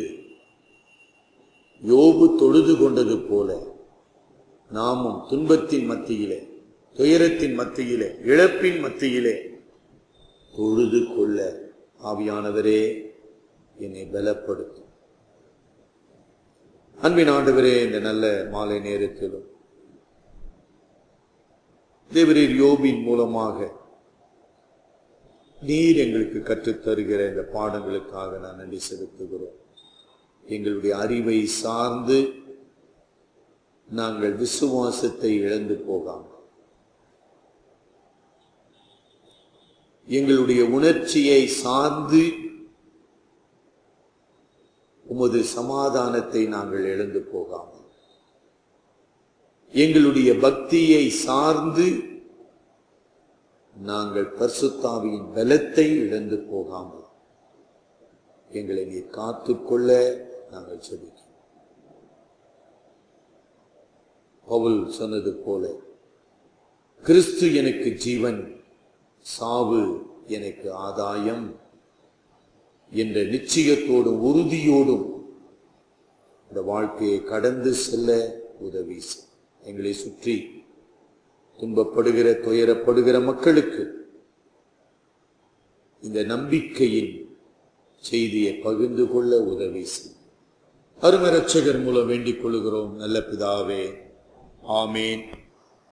யோபு தொழுது கொண்டது போல நாமும் துன்பத்தின் மத்தியிலே துயரத்தின் மத்தியிலே இழப்பின் மத்தியிலே தொழுது கொள்ள ஆவியானவரே என்னை பலப்படுத்தும் அன்பின் ஆண்டவரே இந்த நல்ல மாலை நேரத்திலும் தேவரீர் யோபின் மூலமாக நீர் எங்களுக்கு கற்றுத் தருகிற இந்த பாடங்களுக்காக நான் நன்றி செலுத்துகிறோம் எங்களுடைய அறிவை சார்ந்து நாங்கள் விசுவாசத்தை இழந்து போகாமல் எங்களுடைய உணர்ச்சியை சார்ந்து உமது சமாதானத்தை நாங்கள் இழந்து போகாமல் எங்களுடைய பக்தியை சார்ந்து நாங்கள் பரிசுத்தாவியின் பலத்தை இழந்து போகாமல் எங்களை நீர் காத்துக்கொள்ள நாங்கள் செபிக்கிறோம் பவுல் சொன்னது போல கிறிஸ்து எனக்கு ஜீவன் சாவு எனக்கு ஆதாயம் என்ற நிச்சயத்தோடும் உறுதியோடும் இந்த வாழ்க்கையை கடந்து செல்ல உதவி செய். எங்களை சுற்றி துன்பப்படுகிற துயரப்படுகிற மக்களுக்கு இந்த நம்பிக்கையின் செய்தியை பகிர்ந்து கொள்ள உதவி செய். அருமை ரட்சகர் மூலம் வேண்டிக் கொள்கிறோம் நல்ல பிதாவே ஆமேன்